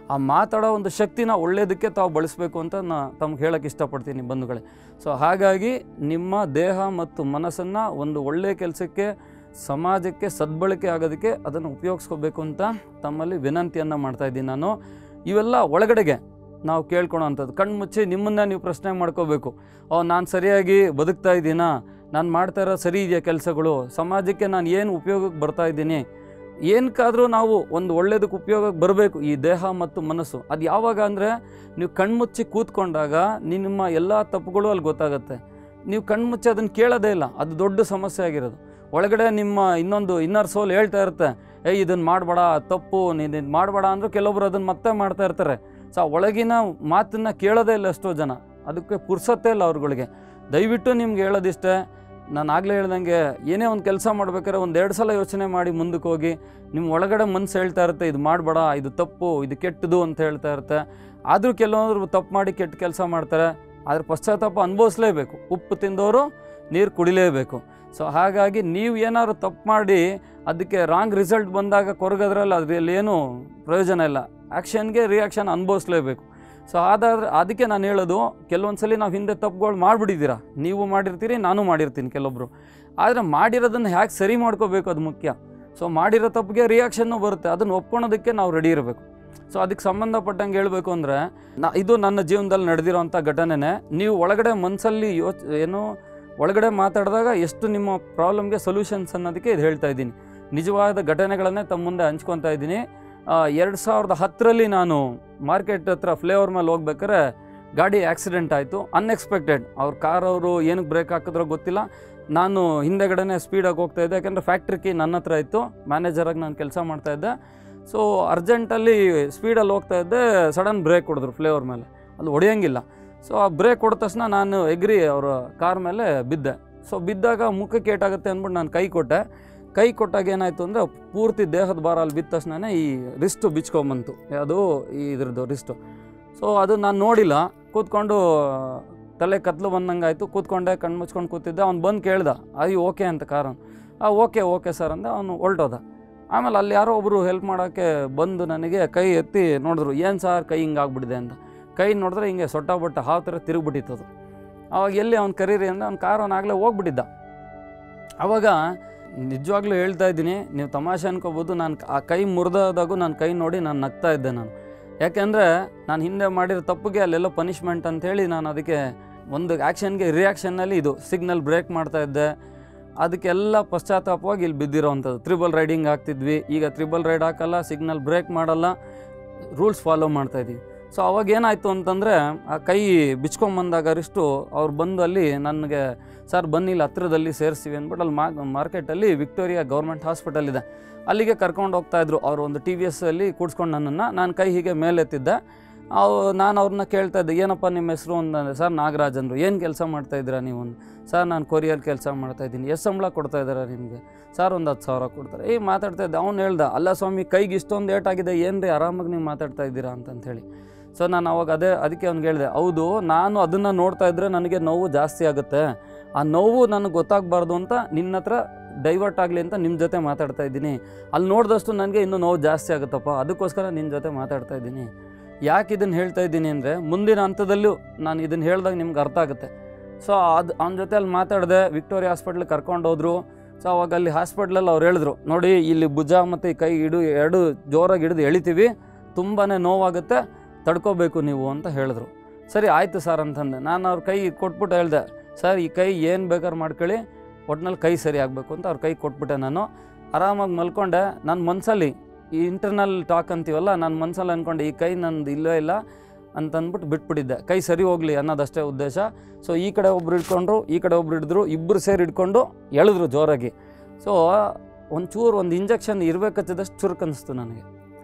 Speaker 1: ಆ ಮಾತಾಡೋ ಒಂದು ಶಕ್ತಿನ ಒಳ್ಳೆಯದಕ್ಕೆ ತಾವು ಬಳಸಬೇಕು ಅಂತ ನಾ ತಮ್ಗೆ ಹೇಳೋಕ್ಕೆ ಇಷ್ಟಪಡ್ತೀನಿ ಬಂಧುಗಳೇ ಸೊ ಹಾಗಾಗಿ ನಿಮ್ಮ ದೇಹ ಮತ್ತು ಮನಸ್ಸನ್ನು ಒಂದು ಒಳ್ಳೆಯ ಕೆಲಸಕ್ಕೆ ಸಮಾಜಕ್ಕೆ ಸದ್ಬಳಕೆ ಆಗೋದಕ್ಕೆ ಅದನ್ನು ಉಪಯೋಗಿಸ್ಕೋಬೇಕು ಅಂತ ತಮ್ಮಲ್ಲಿ ವಿನಂತಿಯನ್ನು ಮಾಡ್ತಾ ಇದ್ದೀನಿ ನಾನು ಇವೆಲ್ಲ ಒಳಗಡೆಗೆ ನಾವು ಕೇಳ್ಕೊಳೋ ಅಂಥದ್ದು ಕಣ್ಣು ಮುಚ್ಚಿ ನಿಮ್ಮನ್ನು ನೀವು ಪ್ರಶ್ನೆ ಮಾಡ್ಕೋಬೇಕು ಓ ನಾನು ಸರಿಯಾಗಿ ಬದುಕ್ತಾ ಇದ್ದೀನಾ ನಾನು ಮಾಡ್ತಾ ಇರೋ ಸರಿ ಇದೆಯಾ ಕೆಲಸಗಳು ಸಮಾಜಕ್ಕೆ ನಾನು ಏನು ಉಪಯೋಗಕ್ಕೆ ಬರ್ತಾ ಇದ್ದೀನಿ ಏನಕ್ಕಾದರೂ ನಾವು ಒಂದು ಒಳ್ಳೇದಕ್ಕೆ ಉಪಯೋಗಕ್ಕೆ ಬರಬೇಕು ಈ ದೇಹ ಮತ್ತು ಮನಸ್ಸು ಅದು ಯಾವಾಗ ಅಂದರೆ ನೀವು ಕಣ್ಮುಚ್ಚಿ ಕೂತ್ಕೊಂಡಾಗ ನಿಮ್ಮ ಎಲ್ಲ ತಪ್ಪುಗಳು ಅಲ್ಲಿ ಗೊತ್ತಾಗುತ್ತೆ ನೀವು ಕಣ್ಮುಚ್ಚಿ ಅದನ್ನು ಕೇಳೋದೇ ಇಲ್ಲ ಅದು ದೊಡ್ಡ ಸಮಸ್ಯೆ ಆಗಿರೋದು ಒಳಗಡೆ ನಿಮ್ಮ ಇನ್ನೊಂದು ಇನ್ನರ್ ಸೋಲ್ ಹೇಳ್ತಾ ಇರುತ್ತೆ ಏಯ್ ಇದನ್ನು ಮಾಡಬೇಡ ತಪ್ಪು ನೀನು ಇದು ಮಾಡಬೇಡ ಅಂದರೂ ಕೆಲವೊಬ್ರು ಅದನ್ನು ಮತ್ತೆ ಮಾಡ್ತಾ ಇರ್ತಾರೆ ಸೊ ಆ ಒಳಗಿನ ಮಾತನ್ನು ಕೇಳೋದೇ ಇಲ್ಲ ಎಷ್ಟೋ ಜನ ಅದಕ್ಕೆ ಪುರ್ಸತ್ತೇ ಇಲ್ಲ ಅವ್ರುಗಳಿಗೆ ದಯವಿಟ್ಟು ನಿಮ್ಗೆ ಹೇಳೋದಿಷ್ಟೇ ನಾನು ಆಗಲೇ ಹೇಳ್ದಂಗೆ ಏನೇ ಒಂದು ಕೆಲಸ ಮಾಡ್ಬೇಕಾದ್ರೆ ಒಂದು ಎರಡು ಸಲ ಯೋಚನೆ ಮಾಡಿ ಮುಂದಕ್ಕೆ ಹೋಗಿ ನಿಮ್ಮ ಒಳಗಡೆ ಮನಸ್ಸು ಹೇಳ್ತಾ ಇರುತ್ತೆ ಇದು ಮಾಡಬೇಡ ಇದು ತಪ್ಪು ಇದು ಕೆಟ್ಟದು ಅಂತ ಹೇಳ್ತಾ ಇರುತ್ತೆ ಆದರೂ ಕೆಲವೊಂದ್ರು ತಪ್ಪು ಮಾಡಿ ಕೆಟ್ಟ ಕೆಲಸ ಮಾಡ್ತಾರೆ ಆದರೆ ಪಶ್ಚಾತ್ತಾಪ ಅನುಭವಿಸ್ಲೇಬೇಕು ಉಪ್ಪು ತಿಂದವರು ನೀರು ಕುಡಿಲೇಬೇಕು ಸೊ ಹಾಗಾಗಿ ನೀವು ಏನಾದ್ರು ತಪ್ಪು ಮಾಡಿ ಅದಕ್ಕೆ ರಾಂಗ್ ರಿಸಲ್ಟ್ ಬಂದಾಗ ಕೊರಗೋದ್ರಲ್ಲಿ ಅದ್ರಲ್ಲಿ ಏನೂ ಪ್ರಯೋಜನ ಇಲ್ಲ ಆ್ಯಕ್ಷನ್ಗೆ ರಿಯಾಕ್ಷನ್ ಅನುಭವಿಸ್ಲೇಬೇಕು ಸೊ ಅದಾದ್ರೆ ಅದಕ್ಕೆ ನಾನು ಹೇಳೋದು ಕೆಲವೊಂದು ಸಲ ನಾವು ಹಿಂದೆ ತಪ್ಪುಗಳು ಮಾಡಿಬಿಟ್ಟಿದ್ದೀರಾ ನೀವು ಮಾಡಿರ್ತೀರಿ ನಾನು ಮಾಡಿರ್ತೀನಿ ಕೆಲವೊಬ್ಬರು ಆದರೆ ಮಾಡಿರೋದನ್ನು ಹ್ಯಾಕೆ ಸರಿ ಮಾಡ್ಕೋಬೇಕು ಅದು ಮುಖ್ಯ ಸೊ ಮಾಡಿರೋ ತಪ್ಪಿಗೆ ರಿಯಾಕ್ಷನ್ನು ಬರುತ್ತೆ ಅದನ್ನು ಒಪ್ಕೊಳೋದಕ್ಕೆ ನಾವು ರೆಡಿ ಇರಬೇಕು ಸೊ ಅದಕ್ಕೆ ಸಂಬಂಧಪಟ್ಟಂಗೆ ಹೇಳಬೇಕು ಅಂದರೆ ನಾ ಇದು ನನ್ನ ಜೀವನದಲ್ಲಿ ನಡೆದಿರೋಂಥ ಘಟನೆನೇ ನೀವು ಒಳಗಡೆ ಮನಸ್ಸಲ್ಲಿ ಯೋಚ್ ಏನು ಒಳಗಡೆ ಮಾತಾಡಿದಾಗ ಎಷ್ಟು ನಿಮ್ಮ ಪ್ರಾಬ್ಲಮ್ಗೆ ಸೊಲ್ಯೂಷನ್ಸ್ ಅನ್ನೋದಕ್ಕೆ ಇದು ಹೇಳ್ತಾ ಇದ್ದೀನಿ ನಿಜವಾದ ಘಟನೆಗಳನ್ನೇ ತಮ್ಮ ಮುಂದೆ ಹಂಚ್ಕೊತಾ ಇದ್ದೀನಿ ಎರಡು ಸಾವಿರದ ಹತ್ತರಲ್ಲಿ ನಾನು ಮಾರ್ಕೆಟ್ ಹತ್ರ ಫ್ಲೇವರ್ ಮೇಲೆ ಹೋಗ್ಬೇಕಾದ್ರೆ ಗಾಡಿ ಆಕ್ಸಿಡೆಂಟ್ ಆಯಿತು ಅನ್ಎಕ್ಸ್ಪೆಕ್ಟೆಡ್ ಅವ್ರ ಕಾರ್ ಅವರು ಏನಕ್ಕೆ ಬ್ರೇಕ್ ಹಾಕಿದ್ರೋ ಗೊತ್ತಿಲ್ಲ ನಾನು ಹಿಂದೆಗಡೆನೇ ಸ್ಪೀಡಾಗಿ ಹೋಗ್ತಾ ಇದ್ದೆ ಯಾಕೆಂದರೆ ಫ್ಯಾಕ್ಟ್ರಿ ಕೀ ನನ್ನ ಹತ್ರ ಇತ್ತು ಮ್ಯಾನೇಜರಾಗಿ ನಾನು ಕೆಲಸ ಮಾಡ್ತಾಯಿದ್ದೆ ಸೊ ಅರ್ಜೆಂಟಲ್ಲಿ ಸ್ಪೀಡಲ್ಲಿ ಹೋಗ್ತಾ ಇದ್ದೆ ಸಡನ್ ಬ್ರೇಕ್ ಹೊಡೆದ್ರು ಫ್ಲೇವರ್ ಮೇಲೆ ಅದು ಹೊಡೆಯೋಂಗಿಲ್ಲ ಸೊ ಆ ಬ್ರೇಕ್ ಹೊಡೆದ ತಕ್ಷಣ ನಾನು ಎಗ್ರಿ ಅವರ ಕಾರ್ ಮೇಲೆ ಬಿದ್ದೆ ಸೊ ಬಿದ್ದಾಗ ಮುಖಕ್ಕೆ ಏಟಾಗುತ್ತೆ ಅಂದ್ಬಿಟ್ಟು ನಾನು ಕೈ ಕೊಟ್ಟೆ ಕೈ ಕೊಟ್ಟಾಗ ಏನಾಯಿತು ಅಂದರೆ ಪೂರ್ತಿ ದೇಹದ ಭಾರ ಅಲ್ಲಿ ಬಿದ್ದ ತಕ್ಷಣನೇ ಈ ರಿಸ್ಟು ಬಿಚ್ಕೊಂಬಂತು ಅದು ಈ ಇದ್ರದ್ದು ರಿಸ್ಟು ಸೊ ಅದು ನಾನು ನೋಡಿಲ್ಲ ಕೂತ್ಕೊಂಡು ತಲೆ ಕತ್ಲು ಬಂದಂಗೆ ಆಯಿತು ಕೂತ್ಕೊಂಡೆ ಕಣ್ಣು ಮುಚ್ಕೊಂಡು ಕೂತಿದ್ದೆ ಅವ್ನು ಬಂದು ಕೇಳ್ದ ಅಯ್ಯೋ ಓಕೆ ಅಂತ ಕಾರನ್ ಆ ಓಕೆ ಓಕೆ ಸರ್ ಅಂದೆ ಅವನು ಹೊಲ್ಟೋದ ಆಮೇಲೆ ಅಲ್ಲಿ ಯಾರೋ ಒಬ್ಬರು ಹೆಲ್ಪ್ ಮಾಡೋಕ್ಕೆ ಬಂದು ನನಗೆ ಕೈ ಎತ್ತಿ ನೋಡಿದ್ರು ಏನು ಸರ್ ಕೈ ಹಿಂಗೆ ಆಗ್ಬಿಟ್ಟಿದೆ ಅಂತ ಕೈ ನೋಡಿದ್ರೆ ಹಿಂಗೆ ಸೊಟ್ಟ ಬಟ್ಟ ಹಾವು ಥರ ತಿರುಗಿಬಿಟ್ಟಿತ್ತು ಅದು ಅವಾಗ ಎಲ್ಲಿ ಅವ್ನು ಕರೀರಿ ಅಂದರೆ ಅವ್ನ ಕಾರ್ ಅವನಾಗಲೇ ಹೋಗ್ಬಿಟ್ಟಿದ್ದ ಅವಾಗ ನಿಜವಾಗ್ಲೂ ಹೇಳ್ತಾ ಇದ್ದೀನಿ ನೀವು ತಮಾಷೆ ಅನ್ಕೋಬೋದು ನಾನು ಆ ಕೈ ಮುರಿದಾದಾಗೂ ನಾನು ಕೈ ನೋಡಿ ನಾನು ನಗ್ತಾ ಇದ್ದೆ ನಾನು ಯಾಕೆಂದರೆ ನಾನು ಹಿಂದೆ ಮಾಡಿರೋ ತಪ್ಪಿಗೆ ಅಲ್ಲೆಲ್ಲ ಪನಿಷ್ಮೆಂಟ್ ಅಂತೇಳಿ ನಾನು ಅದಕ್ಕೆ ಒಂದು ಆ್ಯಕ್ಷನ್ಗೆ ರಿಯಾಕ್ಷನ್ನಲ್ಲಿ ಇದು ಸಿಗ್ನಲ್ ಬ್ರೇಕ್ ಮಾಡ್ತಾ ಇದ್ದೆ ಅದಕ್ಕೆಲ್ಲ ಪಶ್ಚಾತ್ತಾಪವಾಗಿ ಇಲ್ಲಿ ಬಿದ್ದಿರೋವಂಥದ್ದು ತ್ರಿಬಲ್ ರೈಡಿಂಗ್ ಆಗ್ತಿದ್ವಿ ಈಗ ತ್ರಿಬಲ್ ರೈಡ್ ಹಾಕಲ್ಲ ಸಿಗ್ನಲ್ ಬ್ರೇಕ್ ಮಾಡಲ್ಲ ರೂಲ್ಸ್ ಫಾಲೋ ಮಾಡ್ತಾ ಇದ್ದೀವಿ ಸೊ ಅವಾಗ ಏನಾಯಿತು ಅಂತಂದರೆ ಆ ಕೈ ಬಿಚ್ಕೊಂಬಂದಾಗ ಅರಿಷ್ಟು ಅವ್ರು ಬಂದು ಅಲ್ಲಿ ನನಗೆ ಸರ್ ಬನ್ನಿ ಇಲ್ಲಿ ಹತ್ರದಲ್ಲಿ ಸೇರಿಸ್ತೀವಿ ಅಂದ್ಬಿಟ್ಟು ಅಲ್ಲಿ ಮಾ ಮಾರ್ಕೆಟಲ್ಲಿ ವಿಕ್ಟೋರಿಯಾ ಗೌರ್ಮೆಂಟ್ ಹಾಸ್ಪಿಟಲ್ ಇದೆ ಅಲ್ಲಿಗೆ ಕರ್ಕೊಂಡು ಹೋಗ್ತಾ ಇದ್ರು ಅವರು ಒಂದು ಟಿ ವಿ ಎಸ್ ಅಲ್ಲಿ ಕೂಡ್ಸ್ಕೊಂಡು ನನ್ನನ್ನು ನಾನು ಕೈ ಹೀಗೆ ಮೇಲೆತ್ತಿದ್ದೆ ಅವು ನಾನು ಅವ್ರನ್ನ ಕೇಳ್ತಾ ಇದ್ದೆ ಏನಪ್ಪ ನಿಮ್ಮ ಹೆಸರು ಅಂತಂದರೆ ಸರ್ ನಾಗರಾಜ್ ಅಂದರು ಏನು ಕೆಲಸ ಮಾಡ್ತಾ ಇದ್ದೀರಾ ನೀವು ಅಂದ್ರು. ಸರ್ ನಾನು ಕೊರಿಯರ್ ಕೆಲಸ ಮಾಡ್ತಾ ಇದ್ದೀನಿ ಎಷ್ಟು ಸಂಬಳ ಕೊಡ್ತಾ ಇದ್ದಾರೆ ನಿಮಗೆ ಸರ್ ಒಂದು ಹತ್ತು ಸಾವಿರ ಕೊಡ್ತಾರೆ ಏಯ್ ಮಾತಾಡ್ತಾ ಇದ್ದೆ ಅವ್ನು ಹೇಳ್ದ ಅಲ್ಲ ಸ್ವಾಮಿ ಕೈಗೆ ಇಷ್ಟೊಂದು ಏಟಾಗಿದೆ ಏನು ರೀ ಆರಾಮಾಗಿ ನೀವು ಮಾತಾಡ್ತಾ ಇದ್ದೀರಾ ಅಂತಂಥೇಳಿ ಸೊ ನಾನು ಅವಾಗ ಅದೇ ಅದಕ್ಕೆ ಅವ್ನಿಗೆ ಹೇಳಿದೆ ಹೌದು ನಾನು ಅದನ್ನು ನೋಡ್ತಾ ಇದ್ದರೆ ನನಗೆ ನೋವು ಜಾಸ್ತಿ ಆಗುತ್ತೆ ಆ ನೋವು ನನಗೆ ಗೊತ್ತಾಗಬಾರ್ದು ಅಂತ ನಿನ್ನ ಹತ್ರ ಡೈವರ್ಟ್ ಆಗಲಿ ಅಂತ ನಿಮ್ಮ ಜೊತೆ ಮಾತಾಡ್ತಾ ಇದ್ದೀನಿ ಅಲ್ಲಿ ನೋಡಿದಷ್ಟು ನನಗೆ ಇನ್ನೂ ನೋವು ಜಾಸ್ತಿ ಆಗುತ್ತಪ್ಪ ಅದಕ್ಕೋಸ್ಕರ ನಿನ್ನ ಜೊತೆ ಮಾತಾಡ್ತಾ ಇದ್ದೀನಿ ಯಾಕೆ ಇದನ್ನು ಹೇಳ್ತಾ ಇದ್ದೀನಿ ಅಂದರೆ ಮುಂದಿನ ಹಂತದಲ್ಲೂ ನಾನು ಇದನ್ನು ಹೇಳಿದಾಗ ನಿಮ್ಗೆ ಅರ್ಥ ಆಗುತ್ತೆ ಸೊ ಅದು ಅವನ ಜೊತೆ ಅಲ್ಲಿ ಮಾತಾಡಿದೆ ವಿಕ್ಟೋರಿಯಾ ಹಾಸ್ಪಿಟ್ಲಿಗೆ ಕರ್ಕೊಂಡು ಹೋದ್ರು ಸೊ ಅವಾಗ ಅಲ್ಲಿ ಹಾಸ್ಪಿಟ್ಲಲ್ಲಿ ಅವ್ರು ಹೇಳಿದ್ರು ನೋಡಿ ಇಲ್ಲಿ ಭುಜ ಮತ್ತು ಈ ಕೈ ಹಿಡು ಎರಡು ಜೋರಾಗಿ ಹಿಡಿದು ಎಳಿತೀವಿ ತುಂಬಾ ನೋವಾಗುತ್ತೆ ತಡ್ಕೋಬೇಕು ನೀವು ಅಂತ ಹೇಳಿದ್ರು ಸರಿ ಆಯಿತು ಸರ್ ಅಂತಂದೆ ನಾನು ಅವ್ರ ಕೈ ಕೊಟ್ಬಿಟ್ಟು ಹೇಳಿದೆ ಸರ್ ಈ ಕೈ ಏನು ಬೇಕಾದ್ರೆ ಮಾಡ್ಕೊಳ್ಳಿ ಒಟ್ನಲ್ಲಿ ಕೈ ಸರಿ ಆಗಬೇಕು ಅಂತ ಅವ್ರ ಕೈ ಕೊಟ್ಬಿಟ್ಟೆ ನಾನು ಆರಾಮಾಗಿ ಮಲ್ಕೊಂಡೆ ನನ್ನ ಮನಸ್ಸಲ್ಲಿ ಈ ಇಂಟರ್ನಲ್ ಟಾಕ್ ಅಂತೀವಲ್ಲ ನಾನು ಮನಸ್ಸಲ್ಲಿ ಅಂದ್ಕೊಂಡೆ ಈ ಕೈ ನಂದು ಇಲ್ಲವೇ ಇಲ್ಲ ಅಂತಂದ್ಬಿಟ್ಟು ಬಿಟ್ಬಿಟ್ಟಿದ್ದೆ ಕೈ ಸರಿ ಹೋಗಲಿ ಅನ್ನೋದಷ್ಟೇ ಉದ್ದೇಶ ಸೊ ಈ ಕಡೆ ಒಬ್ರು ಹಿಡ್ಕೊಂಡ್ರು ಈ ಕಡೆ ಒಬ್ರು ಹಿಡಿದ್ರು ಇಬ್ಬರು ಸೇರಿ ಹಿಡ್ಕೊಂಡು ಎಳೆದ್ರು ಜೋರಾಗಿ ಸೊ ಒಂಚೂರು ಒಂದು ಇಂಜೆಕ್ಷನ್ ಇರಬೇಕತ್ತಿದಷ್ಟು ಚುರುಕು ಅನಿಸ್ತು ನನಗೆ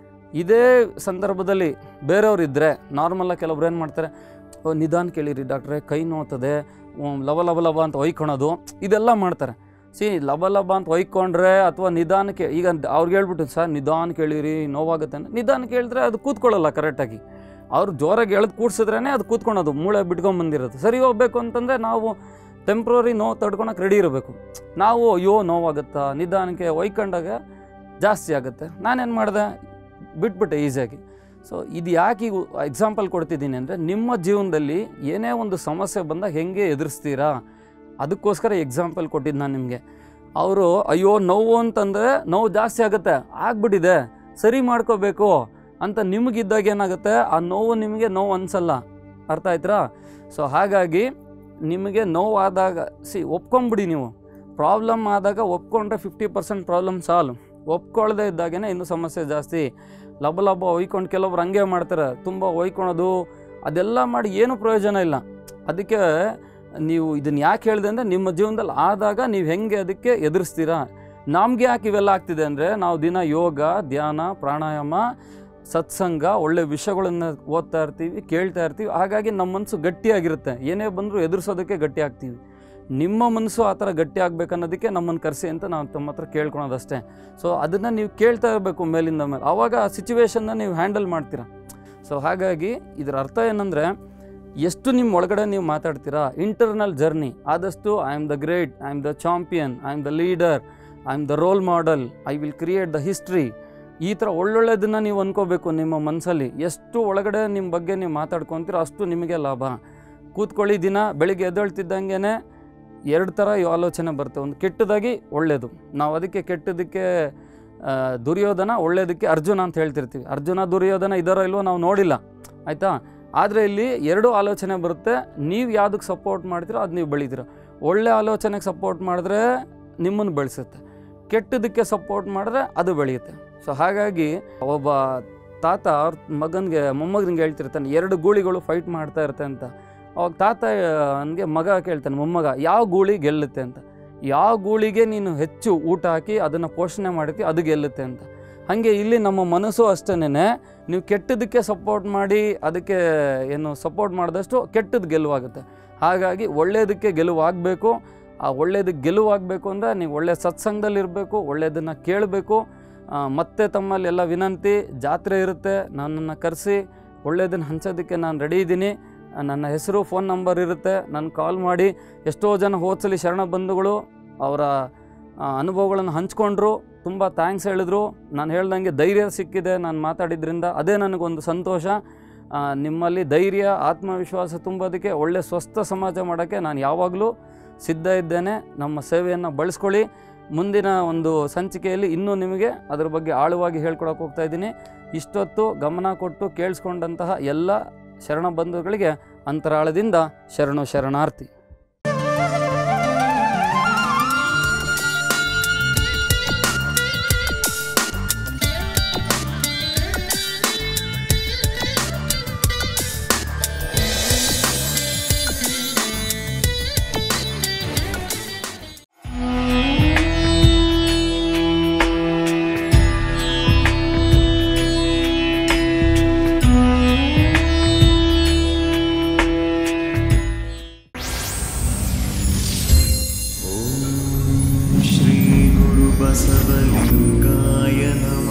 Speaker 1: ಇದೇ ಸಂದರ್ಭದಲ್ಲಿ ಬೇರೆಯವ್ರು ಇದ್ದರೆ ನಾರ್ಮಲಾಗಿ ಕೆಲವ್ರು ಏನು ಮಾಡ್ತಾರೆ ಓ ನಿಧಾನ ಕೇಳಿರಿ ಡಾಕ್ಟ್ರೆ ಕೈ ನೋವ್ತದೆ ಹ್ಮ್, ಲವ ಲವ ಲವ ಅಂತ ಒಯ್ಕೊಳೋದು ಇದೆಲ್ಲ ಮಾಡ್ತಾರೆ ಸಿ ಲವ ಲವ ಅಂತ ಒಯ್ಕೊಂಡ್ರೆ ಅಥವಾ ನಿಧಾನಕ್ಕೆ ಈಗ ಅವ್ರಿಗೆ ಹೇಳ್ಬಿಟ್ಟು ಸರ್ ನಿಧಾನ ಕೇಳಿರಿ ನೋವಾಗುತ್ತೆ ಅಂತ ನಿಧಾನ ಕೇಳಿದ್ರೆ ಅದು ಕೂತ್ಕೊಳ್ಳಲ್ಲ ಕರೆಕ್ಟಾಗಿ ಅವ್ರು ಜೋರಾಗಿ ಎಳೆದು ಕೂಡ್ಸಿದ್ರೇ ಅದು ಕೂತ್ಕೊಳೋದು ಮೂಳೆ ಬಿಟ್ಕೊಂಬಂದಿರೋದು ಸರಿ ಹೋಗ್ಬೇಕು ಅಂತಂದರೆ ನಾವು ಟೆಂಪ್ರರಿ ನೋವು ತಡ್ಕೊಳಕ್ಕೆ ರೆಡಿ ಇರಬೇಕು ನಾವು ಅಯ್ಯೋ ನೋವಾಗುತ್ತಾ ನಿಧಾನಕ್ಕೆ ಒಯ್ಕೊಂಡಾಗ ಜಾಸ್ತಿ ಆಗುತ್ತೆ ನಾನೇನು ಮಾಡಿದೆ ಬಿಟ್ಬಿಟ್ಟೆ ಈಸಿಯಾಗಿ ಸೊ ಇದು ಯಾಕೆ ಈಗ ಎಕ್ಸಾಂಪಲ್ ಕೊಡ್ತಿದ್ದೀನಿ ಅಂದರೆ ನಿಮ್ಮ ಜೀವನದಲ್ಲಿ ಏನೇ ಒಂದು ಸಮಸ್ಯೆ ಬಂದಾಗ ಹೆಂಗೆ ಎದುರಿಸ್ತೀರಾ ಅದಕ್ಕೋಸ್ಕರ ಎಕ್ಸಾಂಪಲ್ ಕೊಟ್ಟಿದ್ದು ನಾನು ನಿಮಗೆ ಅವರು ಅಯ್ಯೋ ನೋವು ಅಂತಂದರೆ ನೋವು ಜಾಸ್ತಿ ಆಗುತ್ತೆ ಆಗ್ಬಿಟ್ಟಿದೆ ಸರಿ ಮಾಡ್ಕೋಬೇಕು ಅಂತ ನಿಮಗಿದ್ದಾಗ ಏನಾಗುತ್ತೆ ಆ ನೋವು ನಿಮಗೆ ನೋವು ಅನಿಸಲ್ಲ ಅರ್ಥ ಆಯ್ತಾ ಸೊ ಹಾಗಾಗಿ ನಿಮಗೆ ನೋವಾದಾಗ ಸಿ ಒಪ್ಕೊಂಬಿಡಿ ನೀವು ಪ್ರಾಬ್ಲಮ್ ಆದಾಗ ಒಪ್ಕೊಂಡ್ರೆ ಫಿಫ್ಟಿ ಪರ್ಸೆಂಟ್ ಪ್ರಾಬ್ಲಮ್ ಸಾಲ್ವ್ ಒಪ್ಕೊಳ್ಳದೆ ಇದ್ದಾಗೇ ಇನ್ನೂ ಸಮಸ್ಯೆ ಜಾಸ್ತಿ ಲಬ ಲಬ ಒಯ್ಕೊಂಡು ಕೆಲವ್ರು ಹಂಗೆ ಮಾಡ್ತಾರೆ ತುಂಬ ಒಯ್ಕೊಳೋದು ಅದೆಲ್ಲ ಮಾಡಿ ಏನೂ ಪ್ರಯೋಜನ ಇಲ್ಲ ಅದಕ್ಕೆ ನೀವು ಇದನ್ನು ಯಾಕೆ ಹೇಳಿದೆ ಅಂದರೆ ನಿಮ್ಮ ಜೀವನದಲ್ಲಿ ಆದಾಗ ನೀವು ಹೆಂಗೆ ಅದಕ್ಕೆ ಎದುರಿಸ್ತೀರಾ ನಮಗೆ ಯಾಕೆ ಇವೆಲ್ಲ ಆಗ್ತಿದೆ ಅಂದರೆ ನಾವು ದಿನ ಯೋಗ ಧ್ಯಾನ ಪ್ರಾಣಾಯಾಮ ಸತ್ಸಂಗ ಒಳ್ಳೆ ವಿಷಯಗಳನ್ನು ಓದ್ತಾ ಇರ್ತೀವಿ ಕೇಳ್ತಾ ಇರ್ತೀವಿ ಹಾಗಾಗಿ ನಮ್ಮ ಮನಸ್ಸು ಗಟ್ಟಿಯಾಗಿರುತ್ತೆ ಏನೇ ಬಂದರೂ ಎದುರಿಸೋದಕ್ಕೆ ಗಟ್ಟಿ ಆಗ್ತೀವಿ ನಿಮ್ಮ ಮನಸ್ಸು ಆ ಥರ ಗಟ್ಟಿ ಆಗ್ಬೇಕನ್ನೋದಕ್ಕೆ ನಮ್ಮನ್ನು ಕರೆಸಿ ಅಂತ ನಾವು ತಮ್ಮ ಹತ್ರ ಕೇಳ್ಕೊಳೋದಷ್ಟೇ ಸೊ ಅದನ್ನು ನೀವು ಕೇಳ್ತಾ ಇರಬೇಕು ಮೇಲಿಂದ ಮೇಲೆ ಆವಾಗ ಆ ಸಿಚುವೇಶನ್ನ ನೀವು ಹ್ಯಾಂಡಲ್ ಮಾಡ್ತೀರಾ ಸೊ ಹಾಗಾಗಿ ಇದರ ಅರ್ಥ ಏನಂದರೆ ಎಷ್ಟು ನಿಮ್ಮ ಒಳಗಡೆ ನೀವು ಮಾತಾಡ್ತೀರಾ ಇಂಟರ್ನಲ್ ಜರ್ನಿ ಆದಷ್ಟು I am the great I am the champion I am the leader I am the role model I will create the history ಈ ಥರ ಒಳ್ಳೊಳ್ಳೆದನ್ನು ನೀವು ಅನ್ಕೋಬೇಕು ನಿಮ್ಮ ಮನಸ್ಸಲ್ಲಿ ಎಷ್ಟು ಒಳಗಡೆ ನಿಮ್ಮ ಬಗ್ಗೆ ನೀವು ಮಾತಾಡ್ಕೊತೀರೋ ಅಷ್ಟು ನಿಮಗೆ ಲಾಭ ಕೂತ್ಕೊಳ್ಳಿ ದಿನ ಬೆಳಿಗ್ಗೆ ಎದ್ದೇಳ್ತಿದ್ದಂಗೆ ಎರಡು ಥರ ಈ ಆಲೋಚನೆ ಬರುತ್ತೆ ಒಂದು ಕೆಟ್ಟದಾಗಿ ಒಳ್ಳೆಯದು ನಾವು ಅದಕ್ಕೆ ಕೆಟ್ಟದಕ್ಕೆ ಆ, ದುರ್ಯೋಧನ ಒಳ್ಳೆಯದಕ್ಕೆ ಅರ್ಜುನ ಅಂತ ಹೇಳ್ತಿರ್ತೀವಿ ಅರ್ಜುನ ದುರ್ಯೋಧನ ಇದರೋ ಇಲ್ವೋ ನಾವು ನೋಡಿಲ್ಲ ಆಯಿತಾ ಆದರೆ ಇಲ್ಲಿ ಎರಡು ಆಲೋಚನೆ ಬರುತ್ತೆ ನೀವು ಯಾವುದಕ್ಕೆ ಸಪೋರ್ಟ್ ಮಾಡ್ತೀರೋ ಅದು ನೀವು ಬೆಳಿತೀರ ಒಳ್ಳೆ ಆಲೋಚನೆಗೆ ಸಪೋರ್ಟ್ ಮಾಡಿದ್ರೆ ನಿಮ್ಮನ್ನು ಬೆಳೆಸುತ್ತೆ ಕೆಟ್ಟದಕ್ಕೆ ಸಪೋರ್ಟ್ ಮಾಡಿದ್ರೆ ಅದು ಬೆಳೆಯುತ್ತೆ ಸೊ ಹಾಗಾಗಿ ಒಬ್ಬ ತಾತ ಅವ್ರ ಮಗನಿಗೆ ಮೊಮ್ಮಗನಿಗೆ ಹೇಳ್ತಿರ್ತಾನೆ ಎರಡು ಗೂಳಿಗಳು ಫೈಟ್ ಮಾಡ್ತಾ ಇರುತ್ತೆ ಅಂತ ಅವಾಗ ತಾತ ನನಗೆ ಮಗ ಕೇಳ್ತಾನೆ ಮೊಮ್ಮಗ ಯಾವ ಗೂಳಿ ಗೆಲ್ಲುತ್ತೆ ಅಂತ ಯಾವ ಗೂಳಿಗೆ ನೀನು ಹೆಚ್ಚು ಊಟ ಹಾಕಿ ಅದನ್ನು ಪೋಷಣೆ ಮಾಡ್ತೀವಿ ಅದು ಗೆಲ್ಲುತ್ತೆ ಅಂತ ಹಾಗೆ ಇಲ್ಲಿ ನಮ್ಮ ಮನಸ್ಸು ಅಷ್ಟೇನೆ ನೀವು ಕೆಟ್ಟದಕ್ಕೆ ಸಪೋರ್ಟ್ ಮಾಡಿ ಅದಕ್ಕೆ ಏನು ಸಪೋರ್ಟ್ ಮಾಡಿದಷ್ಟು ಕೆಟ್ಟದ್ದು ಗೆಲುವಾಗುತ್ತೆ ಹಾಗಾಗಿ ಒಳ್ಳೆಯದಕ್ಕೆ ಗೆಲುವಾಗಬೇಕು ಆ ಒಳ್ಳೆಯದಕ್ಕೆ ಗೆಲುವಾಗಬೇಕು ಅಂದರೆ ನೀವು ಒಳ್ಳೆಯ ಸತ್ಸಂಗದಲ್ಲಿರಬೇಕು ಒಳ್ಳೆಯದನ್ನು ಕೇಳಬೇಕು ಮತ್ತೆ ತಮ್ಮಲ್ಲಿ ಎಲ್ಲ ವಿನಂತಿ ಜಾತ್ರೆ ಇರುತ್ತೆ ನನ್ನನ್ನು ಕರೆಸಿ ಒಳ್ಳೆಯದನ್ನು ಹಂಚೋದಕ್ಕೆ ನಾನು ರೆಡಿ ಇದ್ದೀನಿ ಆ, ನನ್ನ ಹೆಸರು ಫೋನ್ ನಂಬರ್ ಇರುತ್ತೆ ನಾನು ಕಾಲ್ ಮಾಡಿ ಎಷ್ಟೋ ಜನ ಹೋದ್ಸಲಿ ಶರಣ ಬಂಧುಗಳು ಅವರ ಆ, ಅನುಭವಗಳನ್ನು ಹಂಚ್ಕೊಂಡ್ರು ತುಂಬ ಥ್ಯಾಂಕ್ಸ್ ಹೇಳಿದ್ರು ನಾನು ಹೇಳ್ದಂಗೆ ಧೈರ್ಯ ಸಿಕ್ಕಿದೆ ನಾನು ಮಾತಾಡಿದ್ರಿಂದ ಅದೇ ನನಗೊಂದು ಸಂತೋಷ ಆ, ನಿಮ್ಮಲ್ಲಿ ಧೈರ್ಯ ಆತ್ಮವಿಶ್ವಾಸ ತುಂಬೋದಕ್ಕೆ ಒಳ್ಳೆ ಸ್ವಸ್ಥ ಸಮಾಜ ಮಾಡೋಕ್ಕೆ ನಾನು ಯಾವಾಗಲೂ ಸಿದ್ಧ ಇದ್ದೇನೆ ನಮ್ಮ ಸೇವೆಯನ್ನು ಬಳಸ್ಕೊಳ್ಳಿ ಮುಂದಿನ ಒಂದು ಸಂಚಿಕೆಯಲ್ಲಿ ಇನ್ನೂ ನಿಮಗೆ ಅದರ ಬಗ್ಗೆ ಆಳವಾಗಿ ಹೇಳ್ಕೊಡಕ್ಕೆ ಹೋಗ್ತಾ ಇದ್ದೀನಿ ಇಷ್ಟೊತ್ತು ಗಮನ ಕೊಟ್ಟು ಕೇಳಿಸ್ಕೊಂಡಂತಹ ಎಲ್ಲ ಶರಣ ಬಂಧುಗಳಿಗೆ ಅಂತರಾಳದಿಂದ ಶರಣು ಶರಣಾರ್ಥಿ
Speaker 2: श्रीगुरुबसवलिङ्गाय नमः